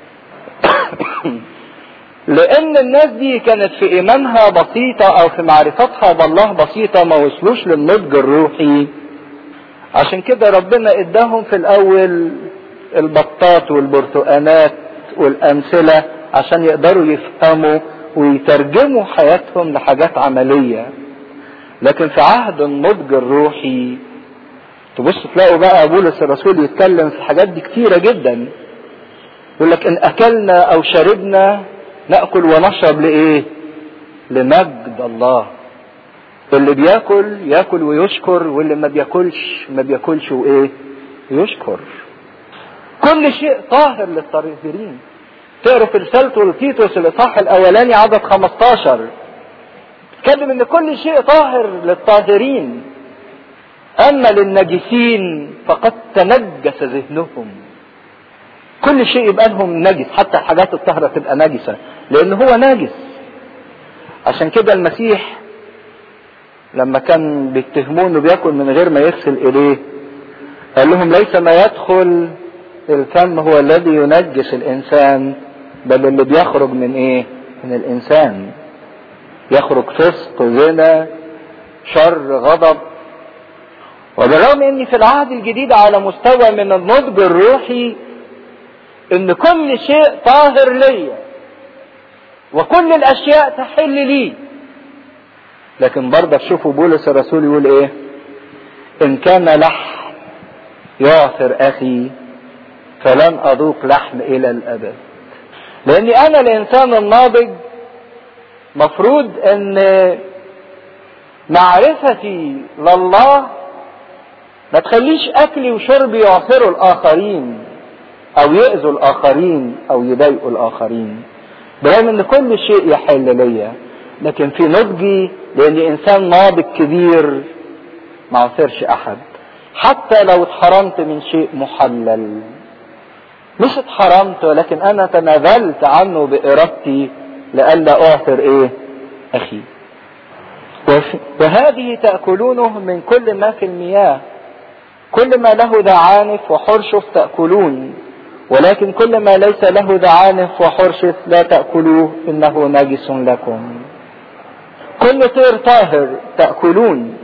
لأن الناس دي كانت في إيمانها بسيطة أو في معرفتها بالله بسيطة ما وصلوش للنضج الروحي. عشان كده ربنا اداهم في الأول البطات والبرتقانات والأمثلة عشان يقدروا يفهموا ويترجموا حياتهم لحاجات عملية لكن في عهد النضج الروحي تبص تلاقوا بقى بولس الرسول يتكلم في الحاجات دي كتيرة جدا يقول لك ان اكلنا او شربنا ناكل ونشرب لايه لمجد الله اللي بياكل ياكل ويشكر واللي ما بياكلش ما بياكلش وايه يشكر كل شيء طاهر للطاهرين تقروا في رسالته لتيتوس الاصحاح الاولاني عدد 15 اتكلم ان كل شيء طاهر للطاهرين اما للنجسين فقد تنجس ذهنهم كل شيء يبقى لهم نجس حتى الحاجات الطاهرة تبقى نجسة لان هو ناجس عشان كده المسيح لما كان بيتهموه انه بياكل من غير ما يغسل ايديه قال لهم ليس ما يدخل الفم هو الذي ينجس الانسان بل اللي بيخرج من ايه من الانسان يخرج فسق زنا شر غضب وبالرغم ان في العهد الجديد على مستوى من النضج الروحي ان كل شيء طاهر ليا وكل الاشياء تحل لي لكن برضه شوفوا بولس الرسول يقول ايه ان كان لحم يعثر اخي فلن اذوق لحم الى الابد لاني انا الانسان الناضج مفروض ان معرفتي لله ما تخليش اكلي وشربي يعثروا الاخرين او يأذوا الاخرين او يضايقوا الاخرين برغم ان كل شيء يحل ليا لكن في نضجي لاني انسان ناضج كبير ما عثرش احد حتى لو اتحرمت من شيء محلل مش اتحرمت ولكن انا تنازلت عنه بارادتي لئلا اعثر ايه اخي وهذه تاكلونه من كل ما في المياه كل ما له دعانف وحرشف تاكلون ولكن كل ما ليس له دعانف وحرشف لا تاكلوه انه نجس لكم كل طير طاهر تاكلون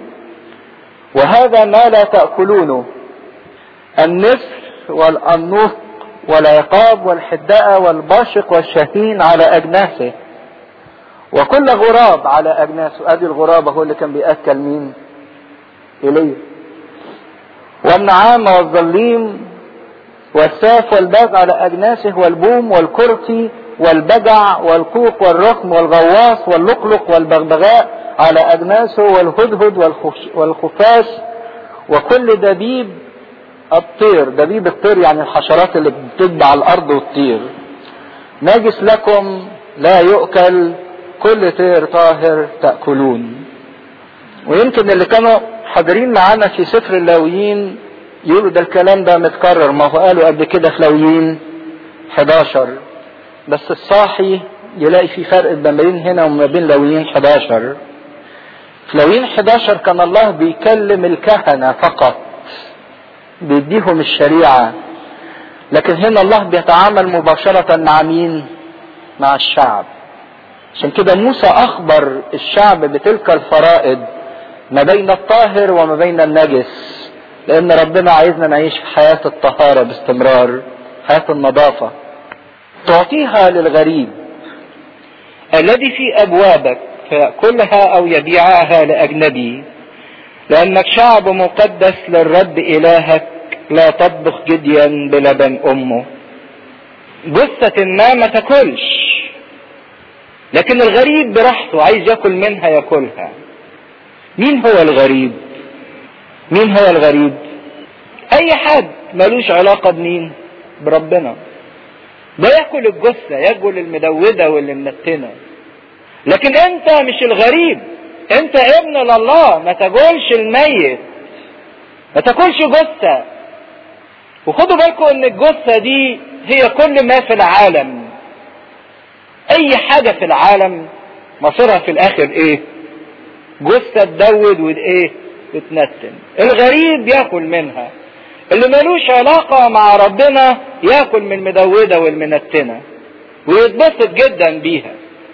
وهذا ما لا تاكلونه النسر والأنوث والعقاب والحداء والباشق والشهين على أجناسه وكل غراب على أجناسه أدي الغراب هو اللي كان بيأكل مين إليه والنعام والظليم والساف والباز على أجناسه والبوم والكرتي والبجع والقوق والرخم والغواص واللقلق والبغبغاء على أجناسه والهدهد والخفاش وكل دبيب الطير دبيب الطير يعني الحشرات اللي بتتبع الارض والطير نجس لكم لا يؤكل كل طير طاهر تاكلون ويمكن اللي كانوا حاضرين معانا في سفر اللاويين يقولوا ده الكلام ده متكرر ما هو قالوا قبل كده في لاويين 11 بس الصاحي يلاقي في فرق ما بين هنا وما بين لاويين 11 في لاويين 11 كان الله بيكلم الكهنه فقط بيديهم الشريعة لكن هنا الله بيتعامل مباشرة مع مين مع الشعب عشان كده موسى اخبر الشعب بتلك الفرائض ما بين الطاهر وما بين النجس لان ربنا عايزنا نعيش في حياة الطهارة باستمرار حياة النظافة تعطيها للغريب الذي في ابوابك فيأكلها او يبيعها لاجنبي لانك شعب مقدس للرب الهك لا تطبخ جديا بلبن امه جثة ما ما تاكلش لكن الغريب براحته عايز ياكل منها ياكلها مين هو الغريب مين هو الغريب اي حد ملوش علاقة بمين بربنا ده ياكل الجثة ياكل المدودة واللي منتنة لكن انت مش الغريب انت ابن لله ما تاكلش الميت ما تاكلش جثة وخدوا بالكم ان الجثة دي هي كل ما في العالم اي حاجة في العالم مصيرها في الاخر ايه جثة تدود وايه تتنتن الغريب ياكل منها اللي ملوش علاقة مع ربنا ياكل من المدودة والمنتنة ويتبسط جدا بيها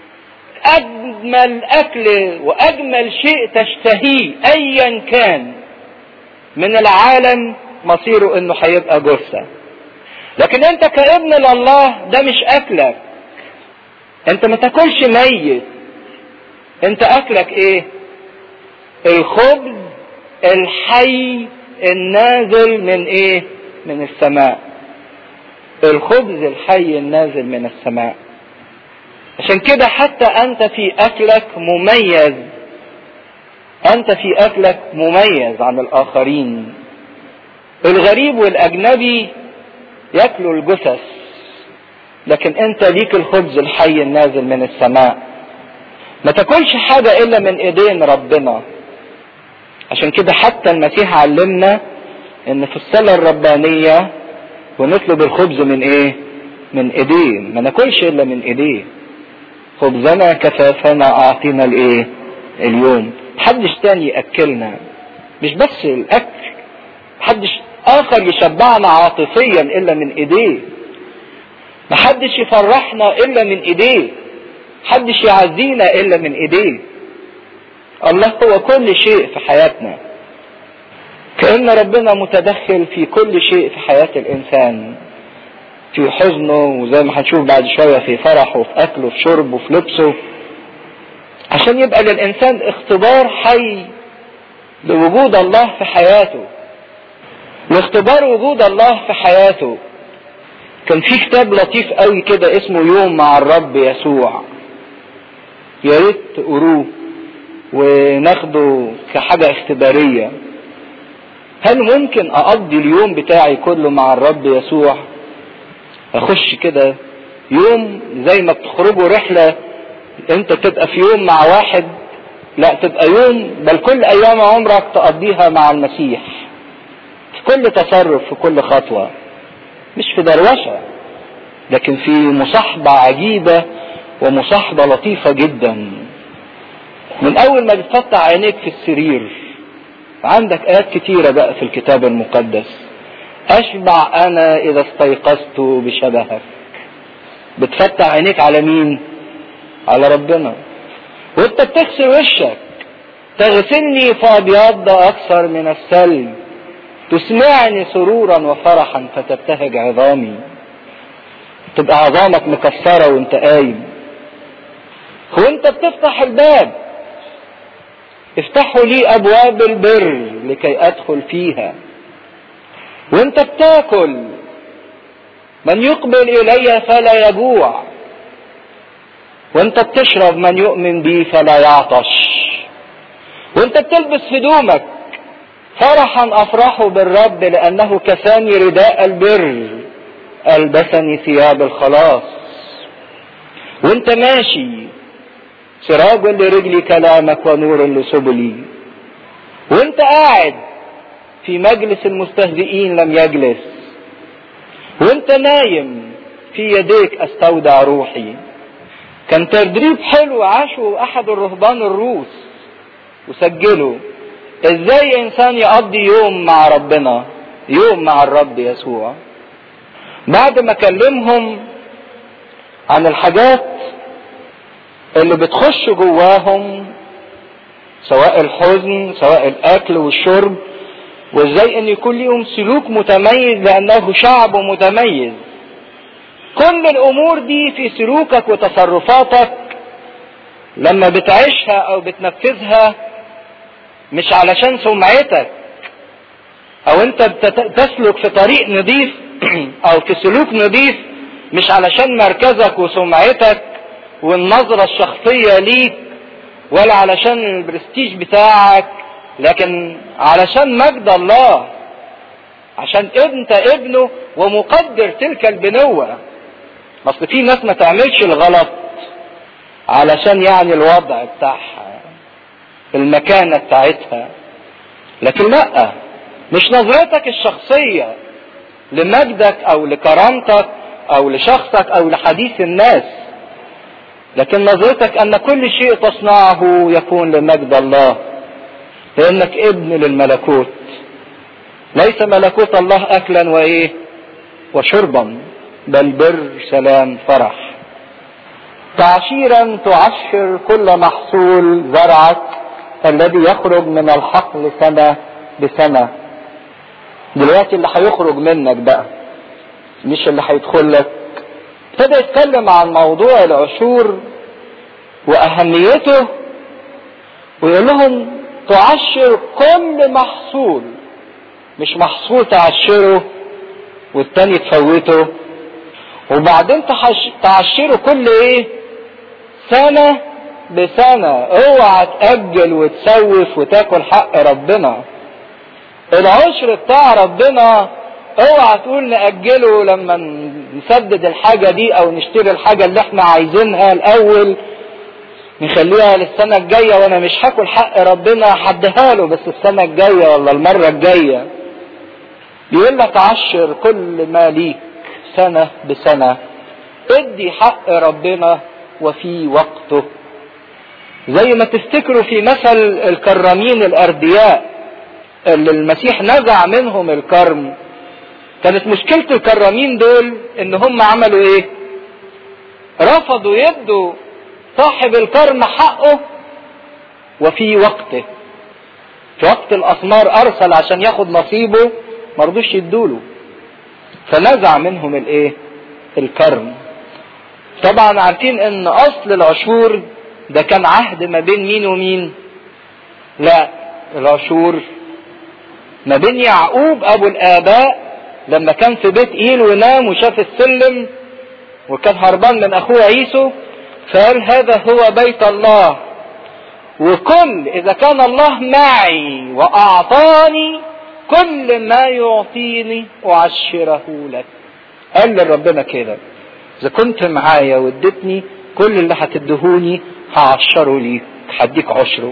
اجمل اكل واجمل شيء تشتهيه ايا كان من العالم مصيره انه هيبقى جثة لكن انت كابن لله ده مش اكلك انت ما تاكلش ميت انت اكلك ايه الخبز الحي النازل من ايه من السماء الخبز الحي النازل من السماء عشان كده حتى انت في اكلك مميز انت في اكلك مميز عن الاخرين الغريب والاجنبي ياكلوا الجثث لكن انت ليك الخبز الحي النازل من السماء ما تاكلش حاجة الا من ايدين ربنا عشان كده حتى المسيح علمنا ان في الصلاة الربانية ونطلب الخبز من ايه من ايديه ما ناكلش الا من ايديه خبزنا كفافنا اعطينا الايه اليوم محدش تاني ياكلنا مش بس الاكل محدش اخر يشبعنا عاطفيا الا من ايديه محدش يفرحنا الا من ايديه محدش يعزينا الا من ايديه الله هو كل شيء في حياتنا كأن ربنا متدخل في كل شيء في حياة الإنسان في حزنه وزي ما هنشوف بعد شوية في فرحه في أكله في شربه في لبسه عشان يبقى للإنسان اختبار حي لوجود الله في حياته لاختبار وجود الله في حياته كان في كتاب لطيف قوي كده اسمه يوم مع الرب يسوع يا ريت تقروه وناخده كحاجة اختبارية هل ممكن اقضي اليوم بتاعي كله مع الرب يسوع اخش كده يوم زي ما بتخرجوا رحلة انت تبقى في يوم مع واحد لا تبقى يوم بل كل ايام عمرك تقضيها مع المسيح في كل تصرف في كل خطوة مش في دروشة لكن في مصاحبة عجيبة ومصاحبة لطيفة جدا من اول ما بتفتح عينيك في السرير عندك ايات كتيرة بقى في الكتاب المقدس اشبع انا اذا استيقظت بشبهك بتفتح عينيك على مين على ربنا وانت بتغسل وشك تغسلني فابيض اكثر من الثلج تسمعني سرورا وفرحا فتبتهج عظامي تبقى عظامك مكسرة وانت قايم وانت بتفتح الباب افتحوا لي ابواب البر لكي ادخل فيها وانت بتاكل من يقبل الي فلا يجوع وانت بتشرب من يؤمن بي فلا يعطش وانت بتلبس هدومك فرحا افرح بالرب لانه كساني رداء البر البسني ثياب الخلاص وانت ماشي سراج لرجلي كلامك ونور لسبلي وانت قاعد في مجلس المستهزئين لم يجلس وانت نايم في يديك استودع روحي كان تدريب حلو عاشه احد الرهبان الروس وسجله ازاي انسان يقضي يوم مع ربنا يوم مع الرب يسوع بعد ما كلمهم عن الحاجات اللي بتخش جواهم سواء الحزن سواء الاكل والشرب وازاي ان يكون ليهم سلوك متميز لانه شعب متميز كل الامور دي في سلوكك وتصرفاتك لما بتعيشها او بتنفذها مش علشان سمعتك او انت بتسلك في طريق نظيف او في سلوك نظيف مش علشان مركزك وسمعتك والنظرة الشخصية ليك ولا علشان البرستيج بتاعك لكن علشان مجد الله عشان انت ابنه ومقدر تلك البنوة اصل في ناس ما تعملش الغلط علشان يعني الوضع بتاعها المكانة بتاعتها لكن لا مش نظرتك الشخصية لمجدك او لكرامتك او لشخصك او لحديث الناس لكن نظرتك ان كل شيء تصنعه يكون لمجد الله لانك ابن للملكوت ليس ملكوت الله اكلا وايه وشربا بل بر سلام فرح تعشيرا تعشر كل محصول زرعك الذي يخرج من الحقل سنة بسنة دلوقتي اللي هيخرج منك بقى مش اللي هيدخل لك ابتدى يتكلم عن موضوع العشور واهميته ويقول لهم تعشر كل محصول مش محصول تعشره والتاني تفوته وبعدين تعشره كل ايه سنة بسنة اوعى تأجل وتسوف وتاكل حق ربنا العشر بتاع ربنا اوعى تقول نأجله لما نسدد الحاجة دي او نشتري الحاجة اللي احنا عايزينها الاول نخليها للسنة الجاية وانا مش هاكل حق ربنا حدها له بس السنة الجاية ولا المرة الجاية بيقول لك عشر كل ما ليك سنة بسنة ادي حق ربنا وفي وقته زي ما تفتكروا في مثل الكرامين الاردياء اللي المسيح نزع منهم الكرم كانت مشكلة الكرامين دول ان هم عملوا ايه رفضوا يدوا صاحب الكرم حقه وفي وقته في وقت الاسمار ارسل عشان ياخد نصيبه مرضوش يدوله فنزع منهم الايه الكرم طبعا عارفين ان اصل العشور ده كان عهد ما بين مين ومين لا العشور ما بين يعقوب ابو الاباء لما كان في بيت ايل ونام وشاف السلم وكان هربان من اخوه عيسو فقال هذا هو بيت الله وكل اذا كان الله معي واعطاني كل ما يعطيني اعشره لك قال لربنا كده اذا كنت معايا واديتني كل اللي هتدهوني هعشره ليك هديك عشره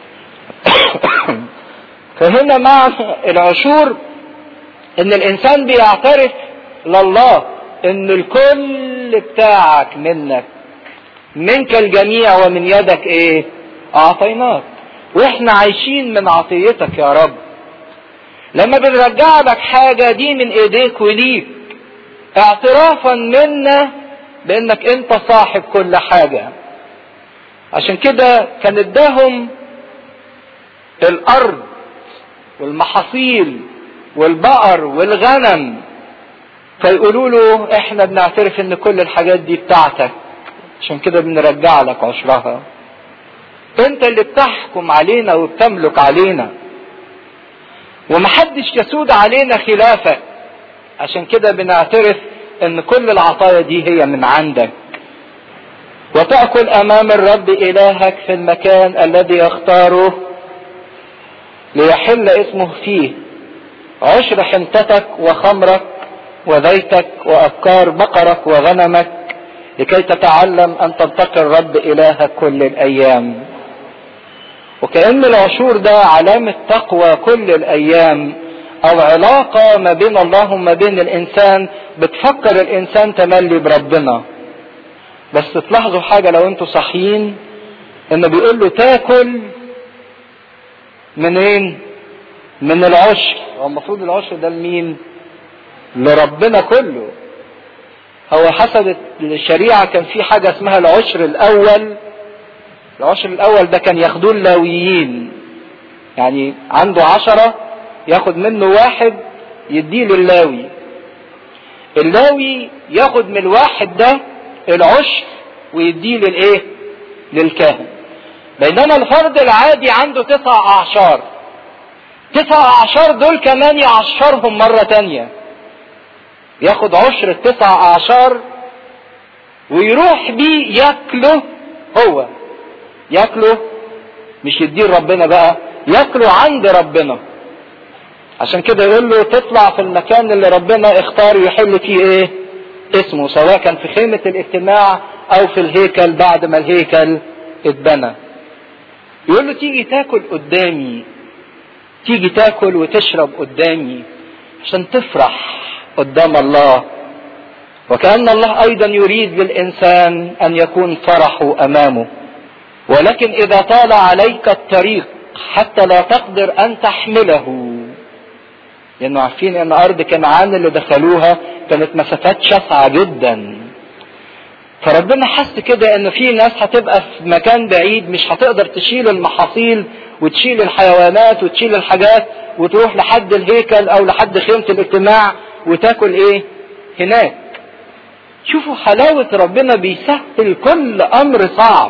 فهنا معنى العشور ان الانسان بيعترف لله ان الكل بتاعك منك منك الجميع ومن يدك ايه اعطيناك واحنا عايشين من عطيتك يا رب لما بنرجع لك حاجة دي من ايديك وليك اعترافا منا بانك انت صاحب كل حاجة عشان كده كان اداهم الارض والمحاصيل والبقر والغنم فيقولوا له احنا بنعترف ان كل الحاجات دي بتاعتك عشان كده بنرجع لك عشرها انت اللي بتحكم علينا وبتملك علينا ومحدش يسود علينا خلافك عشان كده بنعترف ان كل العطايا دي هي من عندك وتأكل امام الرب الهك في المكان الذي يختاره ليحل اسمه فيه عشر حنتتك وخمرك وزيتك وأبكار بقرك وغنمك لكي تتعلم أن تتقي الرب إلهك كل الأيام وكأن العشور ده علامة تقوى كل الأيام أو علاقة ما بين الله وما بين الإنسان بتفكر الإنسان تملي بربنا بس تلاحظوا حاجة لو انتوا صحيين انه بيقول له تاكل منين من العشر هو المفروض العشر ده لمين لربنا كله هو حسب الشريعة كان في حاجة اسمها العشر الأول العشر الأول ده كان ياخدوه اللاويين يعني عنده عشرة ياخد منه واحد يديه للاوي اللاوي ياخد من الواحد ده العشر ويديه للايه للكاهن بينما الفرد العادي عنده تسع اعشار تسع اعشار دول كمان يعشرهم مرة تانية ياخد عشر التسع اعشار ويروح بيه ياكله هو ياكله مش يديه ربنا بقى ياكله عند ربنا عشان كده يقول له تطلع في المكان اللي ربنا اختار يحل فيه ايه اسمه سواء كان في خيمة الاجتماع او في الهيكل بعد ما الهيكل اتبنى يقول له تيجي تاكل قدامي تيجي تاكل وتشرب قدامي عشان تفرح قدام الله وكأن الله أيضا يريد للإنسان أن يكون فرحه أمامه ولكن إذا طال عليك الطريق حتى لا تقدر أن تحمله لأنه عارفين أن أرض كنعان اللي دخلوها كانت مسافات شاسعة جدا فربنا حس كده ان في ناس هتبقى في مكان بعيد مش هتقدر تشيل المحاصيل وتشيل الحيوانات وتشيل الحاجات وتروح لحد الهيكل او لحد خيمة الاجتماع وتاكل ايه هناك شوفوا حلاوة ربنا بيسهل كل امر صعب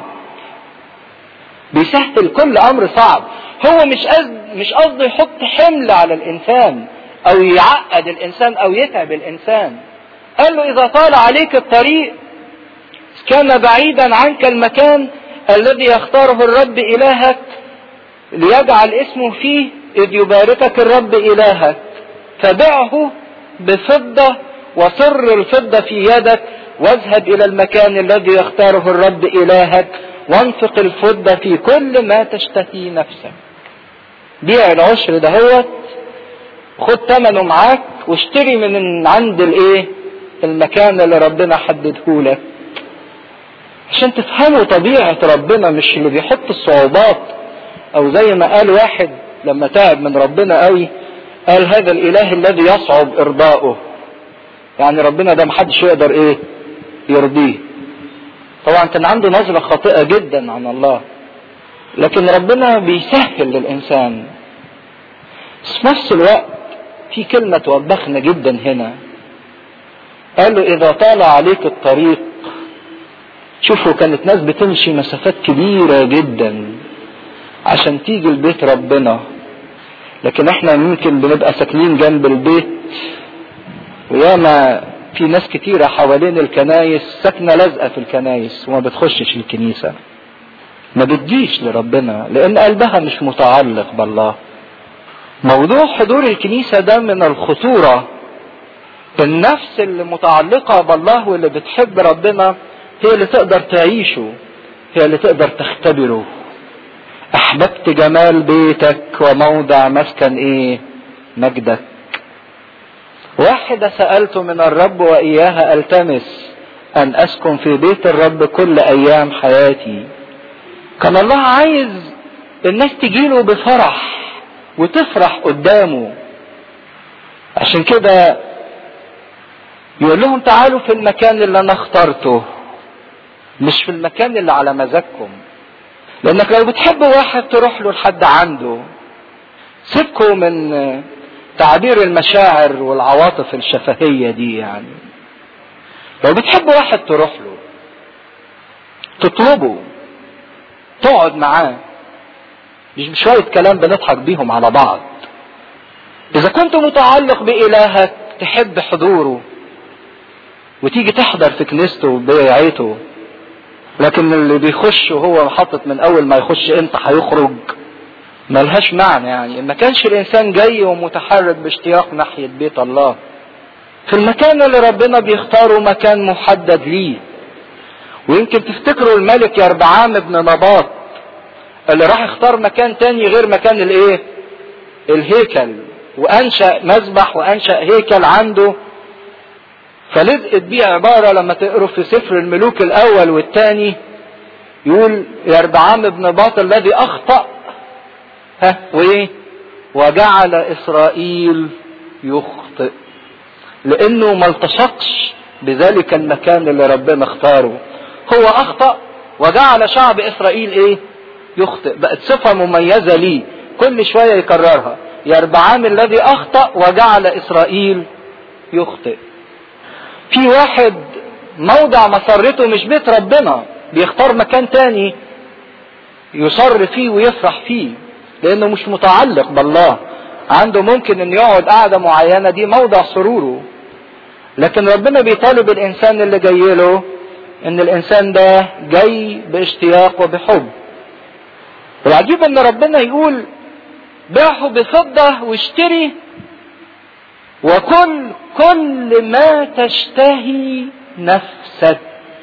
بيسهل كل امر صعب هو مش قصد مش قصده يحط حمل على الانسان او يعقد الانسان او يتعب الانسان قال له اذا طال عليك الطريق كان بعيدا عنك المكان الذي يختاره الرب إلهك ليجعل اسمه فيه إذ يباركك الرب إلهك فبعه بفضة وصر الفضة في يدك واذهب إلى المكان الذي يختاره الرب إلهك وانفق الفضة في كل ما تشتهي نفسك بيع العشر دهوت خد ثمنه معاك واشتري من عند الايه المكان اللي ربنا حدده لك عشان تفهموا طبيعة ربنا مش اللي بيحط الصعوبات او زي ما قال واحد لما تعب من ربنا قوي قال هذا الاله الذي يصعب ارضاؤه يعني ربنا ده محدش يقدر ايه يرضيه طبعا كان عنده نظرة خاطئة جدا عن الله لكن ربنا بيسهل للانسان بس في نفس الوقت في كلمة توبخنا جدا هنا قال له اذا طال عليك الطريق شوفوا كانت ناس بتمشي مسافات كبيرة جدا عشان تيجي لبيت ربنا لكن احنا يمكن بنبقى ساكنين جنب البيت وياما في ناس كتيرة حوالين الكنايس ساكنة لازقة في الكنايس وما بتخشش الكنيسة ما بتجيش لربنا لان قلبها مش متعلق بالله موضوع حضور الكنيسة ده من الخطورة النفس اللي متعلقة بالله واللي بتحب ربنا هي اللي تقدر تعيشه هي اللي تقدر تختبره احببت جمال بيتك وموضع مسكن ايه مجدك واحدة سألت من الرب وإياها ألتمس أن أسكن في بيت الرب كل أيام حياتي كان الله عايز الناس تجيله بفرح وتفرح قدامه عشان كده يقول لهم تعالوا في المكان اللي انا اخترته مش في المكان اللي على مزاجكم لانك لو بتحب واحد تروح له لحد عنده سيبكوا من تعبير المشاعر والعواطف الشفهية دي يعني لو بتحب واحد تروح له تطلبه تقعد معاه مش بشوية كلام بنضحك بيهم على بعض إذا كنت متعلق بإلهك تحب حضوره وتيجي تحضر في كنيسته وبيعيته لكن اللي بيخش وهو حاطط من أول ما يخش إمتى هيخرج ملهاش معنى يعني ما كانش الإنسان جاي ومتحرك باشتياق ناحية بيت الله في المكان اللي ربنا بيختاره مكان محدد ليه ويمكن تفتكروا الملك يربعام ابن نباط اللي راح يختار مكان تاني غير مكان الايه الهيكل وانشأ مذبح وانشأ هيكل عنده فلزقت بيه عبارة لما تقروا في سفر الملوك الاول والثاني يقول يربعام ابن باط الذي اخطأ ها وايه وجعل اسرائيل يخطئ لانه ما التصقش بذلك المكان اللي ربنا اختاره هو اخطأ وجعل شعب اسرائيل ايه يخطئ بقت صفة مميزة ليه كل شوية يكررها يربعام الذي أخطأ وجعل إسرائيل يخطئ في واحد موضع مسرته مش بيت ربنا بيختار مكان تاني يصر فيه ويفرح فيه لأنه مش متعلق بالله عنده ممكن أن يقعد قعدة معينة دي موضع سروره لكن ربنا بيطالب الإنسان اللي جاي له إن الإنسان ده جاي باشتياق وبحب العجيب ان ربنا يقول باعه بفضة واشتري وكل كل ما تشتهي نفسك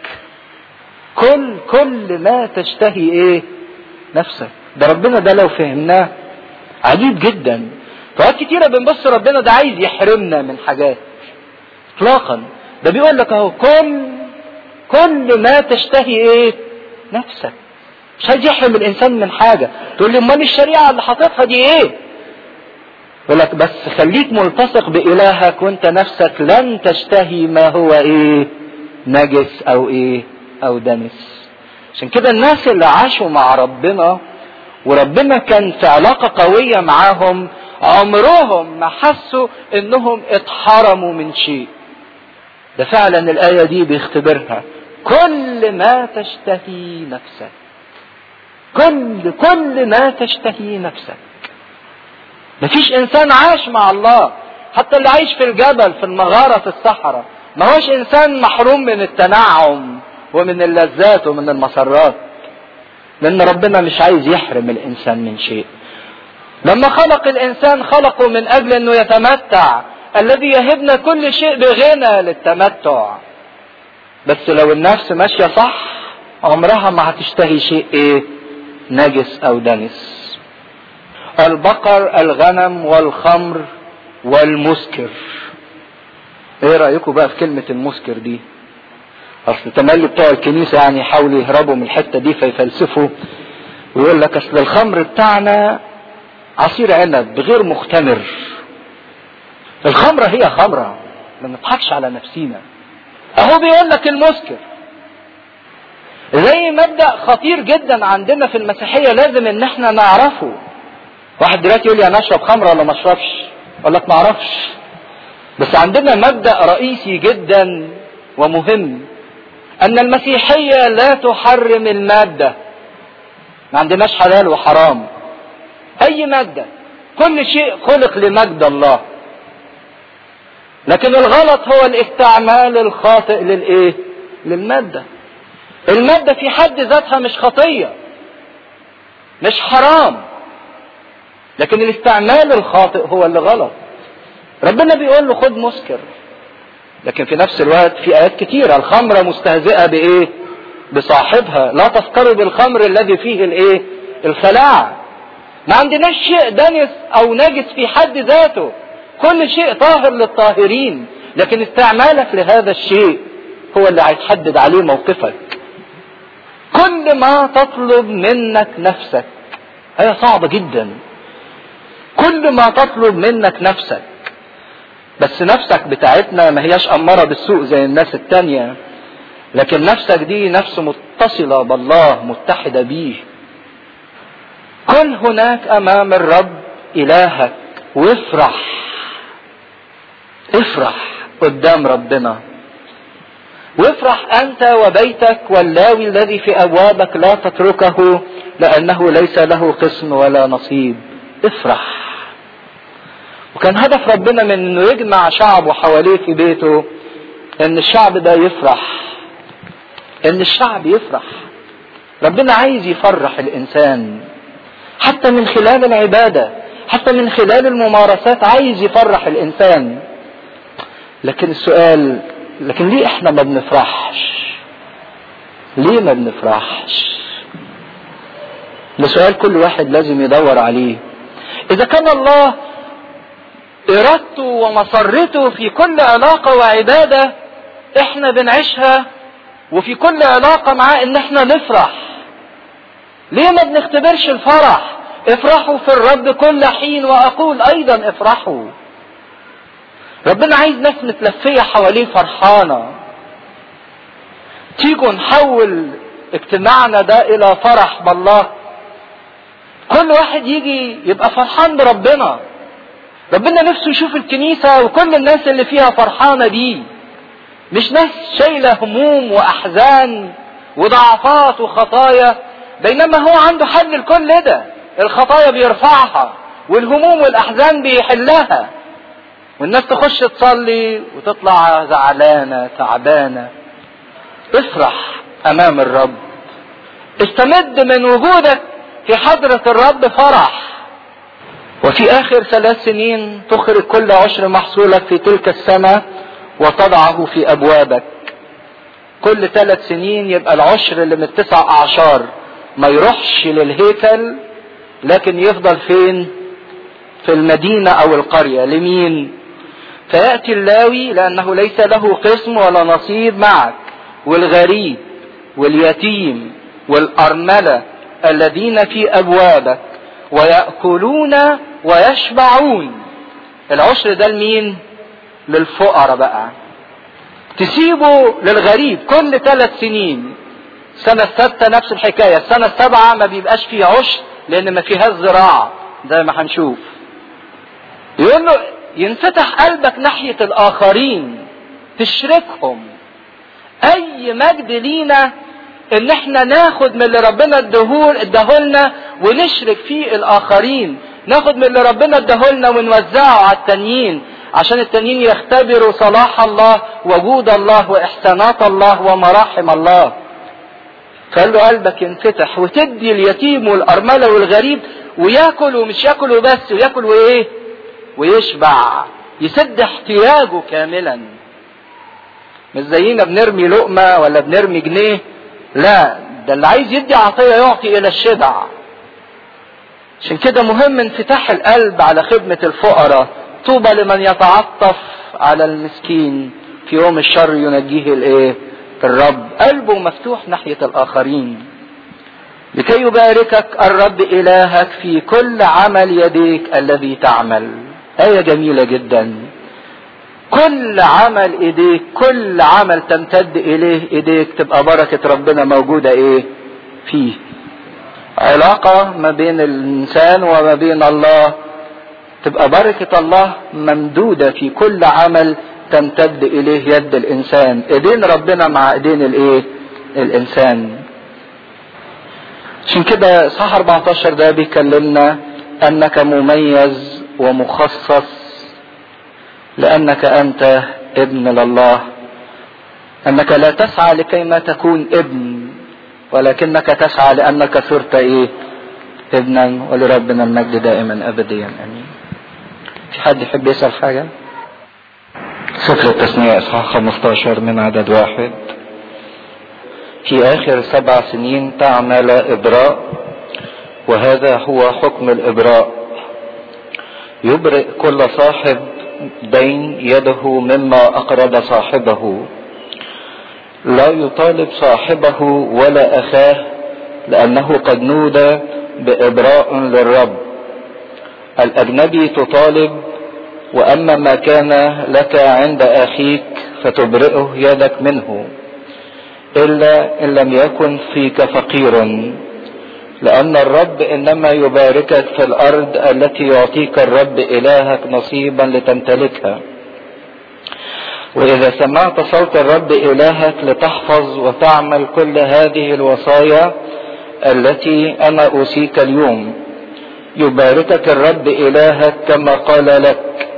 كل كل ما تشتهي ايه نفسك ده ربنا ده لو فهمناه عجيب جدا فوقت كتيرة بنبص ربنا ده عايز يحرمنا من حاجات اطلاقا ده بيقول لك اهو كل كل ما تشتهي ايه نفسك مش عايز يحرم الانسان من حاجه تقول لي امال الشريعه اللي حاططها دي ايه يقول لك بس خليك ملتصق بالهك وانت نفسك لن تشتهي ما هو ايه نجس او ايه او دنس عشان كده الناس اللي عاشوا مع ربنا وربنا كان في علاقه قويه معاهم عمرهم ما حسوا انهم اتحرموا من شيء ده فعلا الايه دي بيختبرها كل ما تشتهي نفسك كل كل ما تشتهي نفسك مفيش انسان عاش مع الله حتى اللي عايش في الجبل في المغارة في الصحراء ما هوش انسان محروم من التنعم ومن اللذات ومن المسرات لان ربنا مش عايز يحرم الانسان من شيء لما خلق الانسان خلقه من اجل انه يتمتع الذي يهبنا كل شيء بغنى للتمتع بس لو النفس ماشيه صح عمرها ما هتشتهي شيء ايه نجس او دنس البقر الغنم والخمر والمسكر ايه رايكم بقى في كلمه المسكر دي اصل تملي بتوع الكنيسه يعني يحاولوا يهربوا من الحته دي فيفلسفوا ويقول لك اصل الخمر بتاعنا عصير عنب غير مختمر الخمره هي خمره ما نضحكش على نفسينا اهو بيقول لك المسكر زي مبدا خطير جدا عندنا في المسيحيه لازم ان احنا نعرفه واحد دلوقتي يقول لي انا اشرب خمره ولا ما اشربش اقول لك ما اعرفش بس عندنا مبدا رئيسي جدا ومهم ان المسيحيه لا تحرم الماده ما عندناش حلال وحرام اي ماده كل شيء خلق لمجد الله لكن الغلط هو الاستعمال الخاطئ للايه للماده المادة في حد ذاتها مش خطية مش حرام لكن الاستعمال الخاطئ هو اللي غلط ربنا بيقول له خد مسكر لكن في نفس الوقت في ايات كتيره الخمره مستهزئه بايه بصاحبها لا تسكروا بالخمر الذي فيه الايه الخلاعه ما عندناش شيء دنس او نجس في حد ذاته كل شيء طاهر للطاهرين لكن استعمالك لهذا الشيء هو اللي هيتحدد عليه موقفك كل ما تطلب منك نفسك هي صعبة جدا كل ما تطلب منك نفسك بس نفسك بتاعتنا ما هياش أمارة بالسوء زي الناس التانية لكن نفسك دي نفس متصلة بالله متحدة بيه كن هناك أمام الرب إلهك وافرح افرح قدام ربنا وافرح انت وبيتك واللاوي الذي في ابوابك لا تتركه لانه ليس له قسم ولا نصيب افرح وكان هدف ربنا من انه يجمع شعبه حواليه في بيته ان الشعب ده يفرح ان الشعب يفرح ربنا عايز يفرح الانسان حتى من خلال العباده حتى من خلال الممارسات عايز يفرح الانسان لكن السؤال لكن ليه احنا ما بنفرحش ليه ما بنفرحش ده سؤال كل واحد لازم يدور عليه اذا كان الله ارادته ومسرته في كل علاقة وعبادة احنا بنعيشها وفي كل علاقة معاه ان احنا نفرح ليه ما بنختبرش الفرح افرحوا في الرب كل حين واقول ايضا افرحوا ربنا عايز ناس متلفية حواليه فرحانة تيجوا نحول اجتماعنا ده الى فرح بالله كل واحد يجي يبقى فرحان بربنا ربنا نفسه يشوف الكنيسة وكل الناس اللي فيها فرحانة بيه مش ناس شايلة هموم وأحزان وضعفات وخطايا بينما هو عنده حل لكل ده الخطايا بيرفعها والهموم والأحزان بيحلها والناس تخش تصلي وتطلع زعلانة تعبانة افرح أمام الرب استمد من وجودك في حضرة الرب فرح وفي آخر ثلاث سنين تخرج كل عشر محصولك في تلك السنة وتضعه في أبوابك كل ثلاث سنين يبقى العشر اللي من التسع أعشار ما يروحش للهيكل لكن يفضل فين في المدينة أو القرية لمين فيأتي اللاوي لأنه ليس له قسم ولا نصيب معك والغريب واليتيم والأرملة الذين في أبوابك ويأكلون ويشبعون العشر ده لمين للفقراء بقى تسيبه للغريب كل ثلاث سنين السنة السادسة نفس الحكاية السنة السابعة ما بيبقاش فيه عشر لأن ما فيهاش زراعة زي ما هنشوف يقول له ينفتح قلبك ناحية الآخرين تشركهم أي مجد لينا إن إحنا ناخد من اللي ربنا ادهول ادهولنا ونشرك فيه الآخرين ناخد من اللي ربنا ادهولنا ونوزعه على التانيين عشان التانيين يختبروا صلاح الله وجود الله وإحسانات الله ومراحم الله قال له قلبك ينفتح وتدي اليتيم والأرملة والغريب وياكل ومش ياكل وبس وياكل وإيه ويشبع يسد احتياجه كاملا مش زينا بنرمي لقمة ولا بنرمي جنيه لا ده اللي عايز يدي عطية يعطي إلى الشبع عشان كده مهم انفتاح القلب على خدمة الفقراء طوبى لمن يتعطف على المسكين في يوم الشر ينجيه الايه الرب قلبه مفتوح ناحية الآخرين لكي يباركك الرب إلهك في كل عمل يديك الذي تعمل آية جميلة جدا كل عمل ايديك كل عمل تمتد اليه ايديك تبقى بركة ربنا موجودة ايه فيه علاقة ما بين الانسان وما بين الله تبقى بركة الله ممدودة في كل عمل تمتد اليه يد الانسان ايدين ربنا مع ايدين الايه الانسان عشان كده صح 14 ده بيكلمنا انك مميز ومخصص لانك انت ابن لله انك لا تسعى لكي ما تكون ابن ولكنك تسعى لانك صرت ايه ابنا ولربنا المجد دائما ابديا امين في حد يحب يسال حاجه سفر التثنية إصحاح 15 من عدد واحد في آخر سبع سنين تعمل إبراء وهذا هو حكم الإبراء يبرئ كل صاحب دين يده مما أقرض صاحبه لا يطالب صاحبه ولا أخاه لأنه قد نودى بإبراء للرب الأجنبي تطالب وأما ما كان لك عند أخيك فتبرئه يدك منه إلا إن لم يكن فيك فقير لأن الرب إنما يباركك في الأرض التي يعطيك الرب إلهك نصيبا لتمتلكها وإذا سمعت صوت الرب إلهك لتحفظ وتعمل كل هذه الوصايا التي أنا أوصيك اليوم يباركك الرب إلهك كما قال لك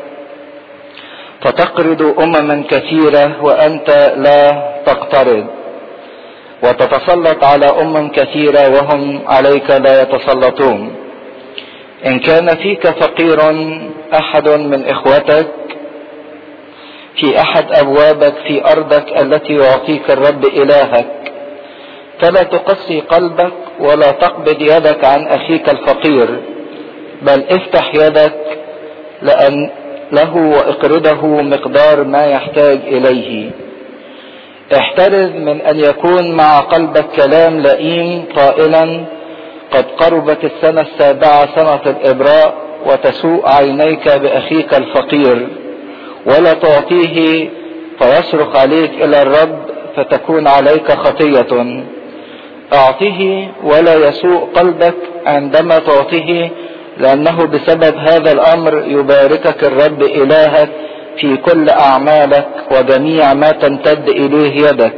فتقرض أمما كثيرة وأنت لا تقترض وتتسلط على أمم كثيرة وهم عليك لا يتسلطون إن كان فيك فقير أحد من إخوتك في أحد أبوابك في أرضك التي يعطيك الرب إلهك فلا تقسي قلبك ولا تقبض يدك عن أخيك الفقير بل افتح يدك لأن له واقرضه مقدار ما يحتاج إليه احترز من أن يكون مع قلبك كلام لئيم قائلا قد قربت السنة السابعة سنة الإبراء وتسوء عينيك بأخيك الفقير ولا تعطيه فيصرخ عليك إلى الرب فتكون عليك خطية أعطه ولا يسوء قلبك عندما تعطيه لأنه بسبب هذا الأمر يباركك الرب إلهك في كل أعمالك وجميع ما تمتد إليه يدك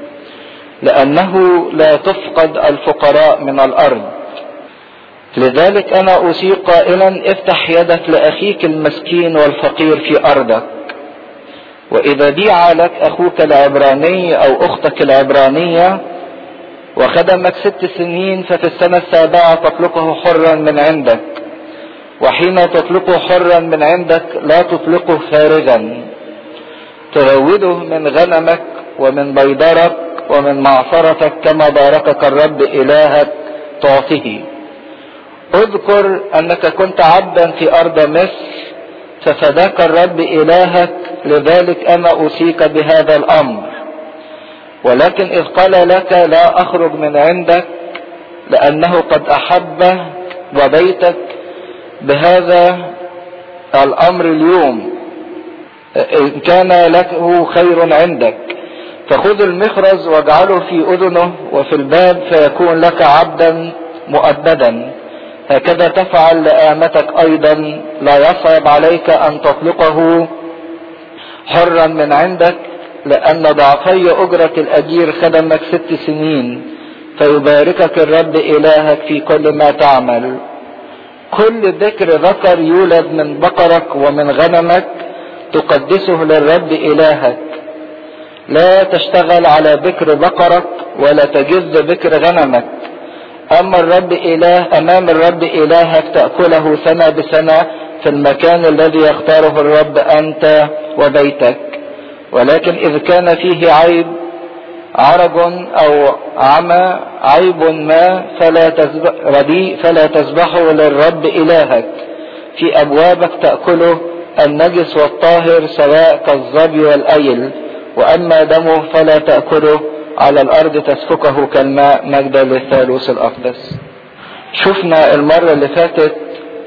لأنه لا تفقد الفقراء من الأرض لذلك أنا أوصيك قائلا افتح يدك لأخيك المسكين والفقير في أرضك وإذا بيع لك أخوك العبراني أو أختك العبرانية وخدمك ست سنين ففي السنة السابعة تطلقه حرا من عندك وحين تطلقه حرا من عندك لا تطلقه خارجا تروده من غنمك ومن بيدرك ومن معصرتك كما باركك الرب إلهك تعطيه اذكر أنك كنت عبدا في أرض مصر ففداك الرب إلهك لذلك أنا أوصيك بهذا الأمر ولكن إذ قال لك لا أخرج من عندك لأنه قد أحب وبيتك بهذا الأمر اليوم إن كان له خير عندك فخذ المخرز واجعله في أذنه وفي الباب فيكون لك عبدا مؤبدا هكذا تفعل لآمتك أيضا لا يصعب عليك أن تطلقه حرا من عندك لأن ضعفي أجرة الأجير خدمك ست سنين فيباركك الرب إلهك في كل ما تعمل كل ذكر ذكر يولد من بقرك ومن غنمك تقدسه للرب إلهك لا تشتغل على بكر بقرك ولا تجز بكر غنمك أما الرب إله أمام الرب إلهك تأكله سنة بسنة في المكان الذي يختاره الرب أنت وبيتك ولكن إذ كان فيه عيب عرج أو عمى عيب ما فلا تذبح رديء فلا تذبحه للرب إلهك في أبوابك تأكله النجس والطاهر سواء كالظبي والأيل وأما دمه فلا تأكله على الأرض تسفكه كالماء مجدا للثالوث الأقدس شفنا المرة اللي فاتت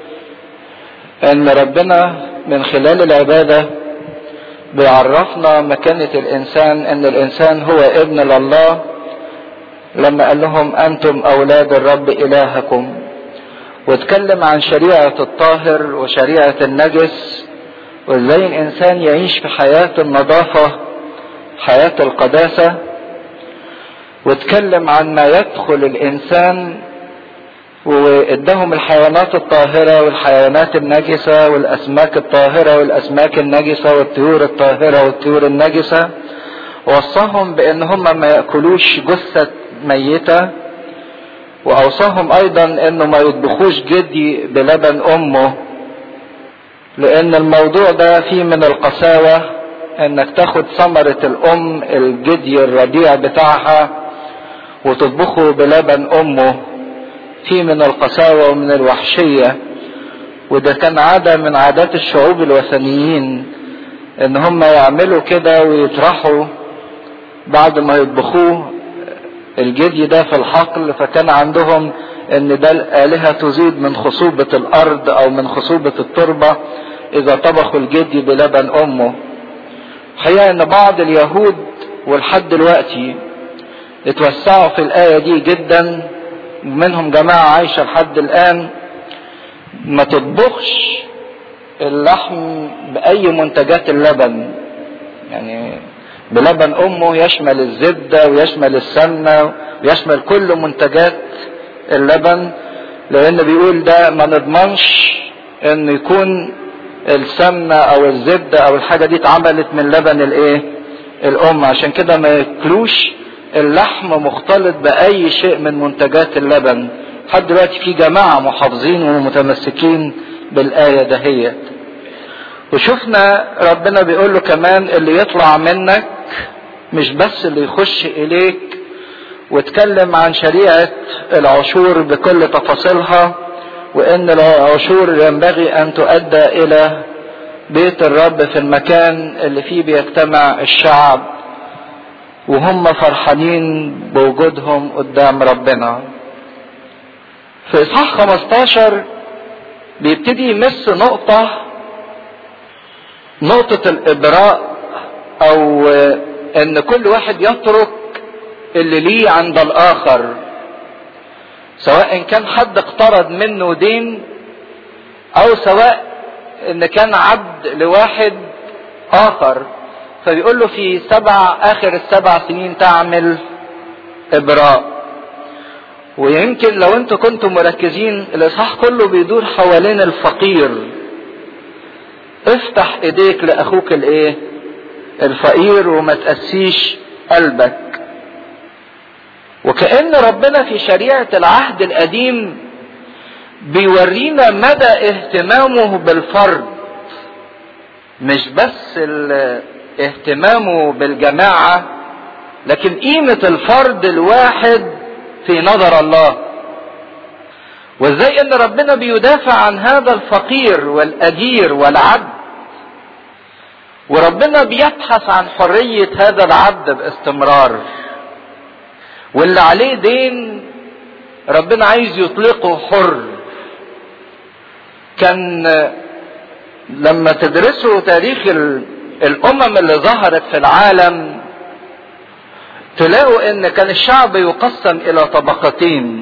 أن ربنا من خلال العبادة بيعرفنا مكانة الإنسان أن الإنسان هو ابن لله لما قال لهم أنتم أولاد الرب إلهكم واتكلم عن شريعة الطاهر وشريعة النجس وازاي الإنسان يعيش في حياة النظافة حياة القداسة واتكلم عن ما يدخل الإنسان وادهم الحيوانات الطاهرة والحيوانات النجسة والأسماك الطاهرة والأسماك النجسة والطيور الطاهرة والطيور النجسة وصاهم بأن هم ما يأكلوش جثة ميتة واوصاهم ايضا انه ما يطبخوش جدي بلبن امه لان الموضوع ده فيه من القساوة انك تاخد ثمرة الام الجدي الرضيع بتاعها وتطبخه بلبن امه فيه من القساوة ومن الوحشية وده كان عادة من عادات الشعوب الوثنيين ان هم يعملوا كده ويطرحوا بعد ما يطبخوه الجدي ده في الحقل فكان عندهم ان ده الالهة تزيد من خصوبة الارض او من خصوبة التربة اذا طبخوا الجدي بلبن امه حقيقة ان بعض اليهود ولحد دلوقتي اتوسعوا في الاية دي جدا منهم جماعة عايشة لحد الان ما تطبخش اللحم باي منتجات اللبن يعني بلبن امه يشمل الزبدة ويشمل السمنة ويشمل كل منتجات اللبن لان بيقول ده ما نضمنش ان يكون السمنة او الزبدة او الحاجة دي اتعملت من لبن الايه الام عشان كده ما ياكلوش اللحم مختلط باي شيء من منتجات اللبن لحد دلوقتي في جماعة محافظين ومتمسكين بالاية دهيت وشفنا ربنا بيقول له كمان اللي يطلع منك مش بس اللي يخش اليك واتكلم عن شريعة العشور بكل تفاصيلها وان العشور ينبغي ان تؤدى الى بيت الرب في المكان اللي فيه بيجتمع الشعب وهم فرحانين بوجودهم قدام ربنا في اصحاح 15 بيبتدي يمس نقطة نقطة الإبراء أو إن كل واحد يترك اللي ليه عند الآخر سواء كان حد اقترض منه دين أو سواء إن كان عبد لواحد آخر فبيقول له في سبع آخر السبع سنين تعمل إبراء ويمكن لو انتوا كنتم مركزين الإصحاح كله بيدور حوالين الفقير افتح ايديك لاخوك الايه الفقير وما تقسيش قلبك وكأن ربنا في شريعة العهد القديم بيورينا مدى اهتمامه بالفرد مش بس اهتمامه بالجماعة لكن قيمة الفرد الواحد في نظر الله وازاي ان ربنا بيدافع عن هذا الفقير والاجير والعبد وربنا بيبحث عن حرية هذا العبد باستمرار واللي عليه دين ربنا عايز يطلقه حر كان لما تدرسوا تاريخ الامم اللي ظهرت في العالم تلاقوا ان كان الشعب يقسم الى طبقتين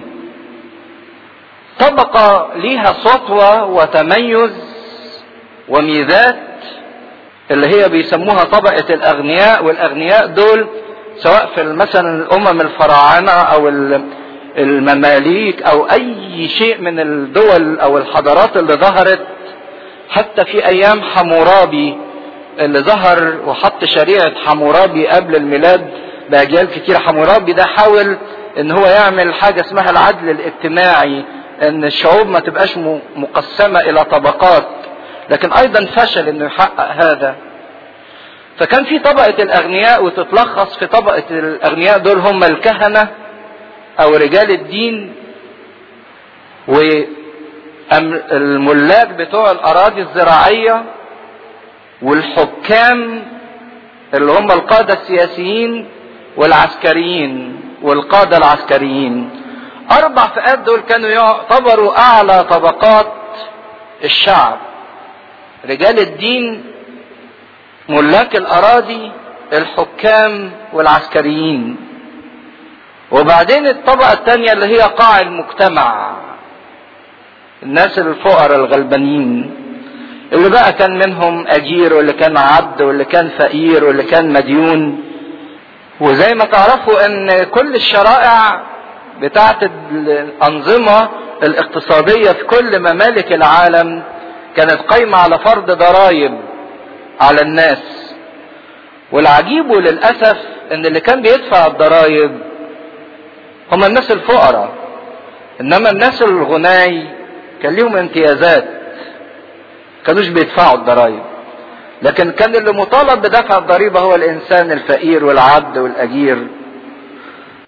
طبقة ليها سطوة وتميز وميزات اللي هي بيسموها طبقة الأغنياء والأغنياء دول سواء في مثلا الأمم الفراعنة أو المماليك أو أي شيء من الدول أو الحضارات اللي ظهرت حتى في أيام حمورابي اللي ظهر وحط شريعة حمورابي قبل الميلاد بأجيال كتير حمورابي ده حاول إن هو يعمل حاجة اسمها العدل الاجتماعي ان الشعوب ما تبقاش مقسمة الى طبقات لكن ايضا فشل انه يحقق هذا فكان في طبقة الاغنياء وتتلخص في طبقة الاغنياء دول هم الكهنة او رجال الدين والملاك بتوع الاراضي الزراعية والحكام اللي هم القادة السياسيين والعسكريين والقادة العسكريين أربع فئات دول كانوا يعتبروا أعلى طبقات الشعب رجال الدين ملاك الأراضي الحكام والعسكريين وبعدين الطبقة الثانية اللي هي قاع المجتمع الناس الفقراء الغلبانين اللي بقى كان منهم أجير واللي كان عبد واللي كان فقير واللي كان مديون وزي ما تعرفوا ان كل الشرائع بتاعت الأنظمة الاقتصادية في كل ممالك العالم كانت قايمة على فرض ضرائب على الناس والعجيب للأسف ان اللي كان بيدفع الضرائب هم الناس الفقراء انما الناس الغناي كان ليهم امتيازات كانوش بيدفعوا الضرائب لكن كان اللي مطالب بدفع الضريبة هو الانسان الفقير والعبد والاجير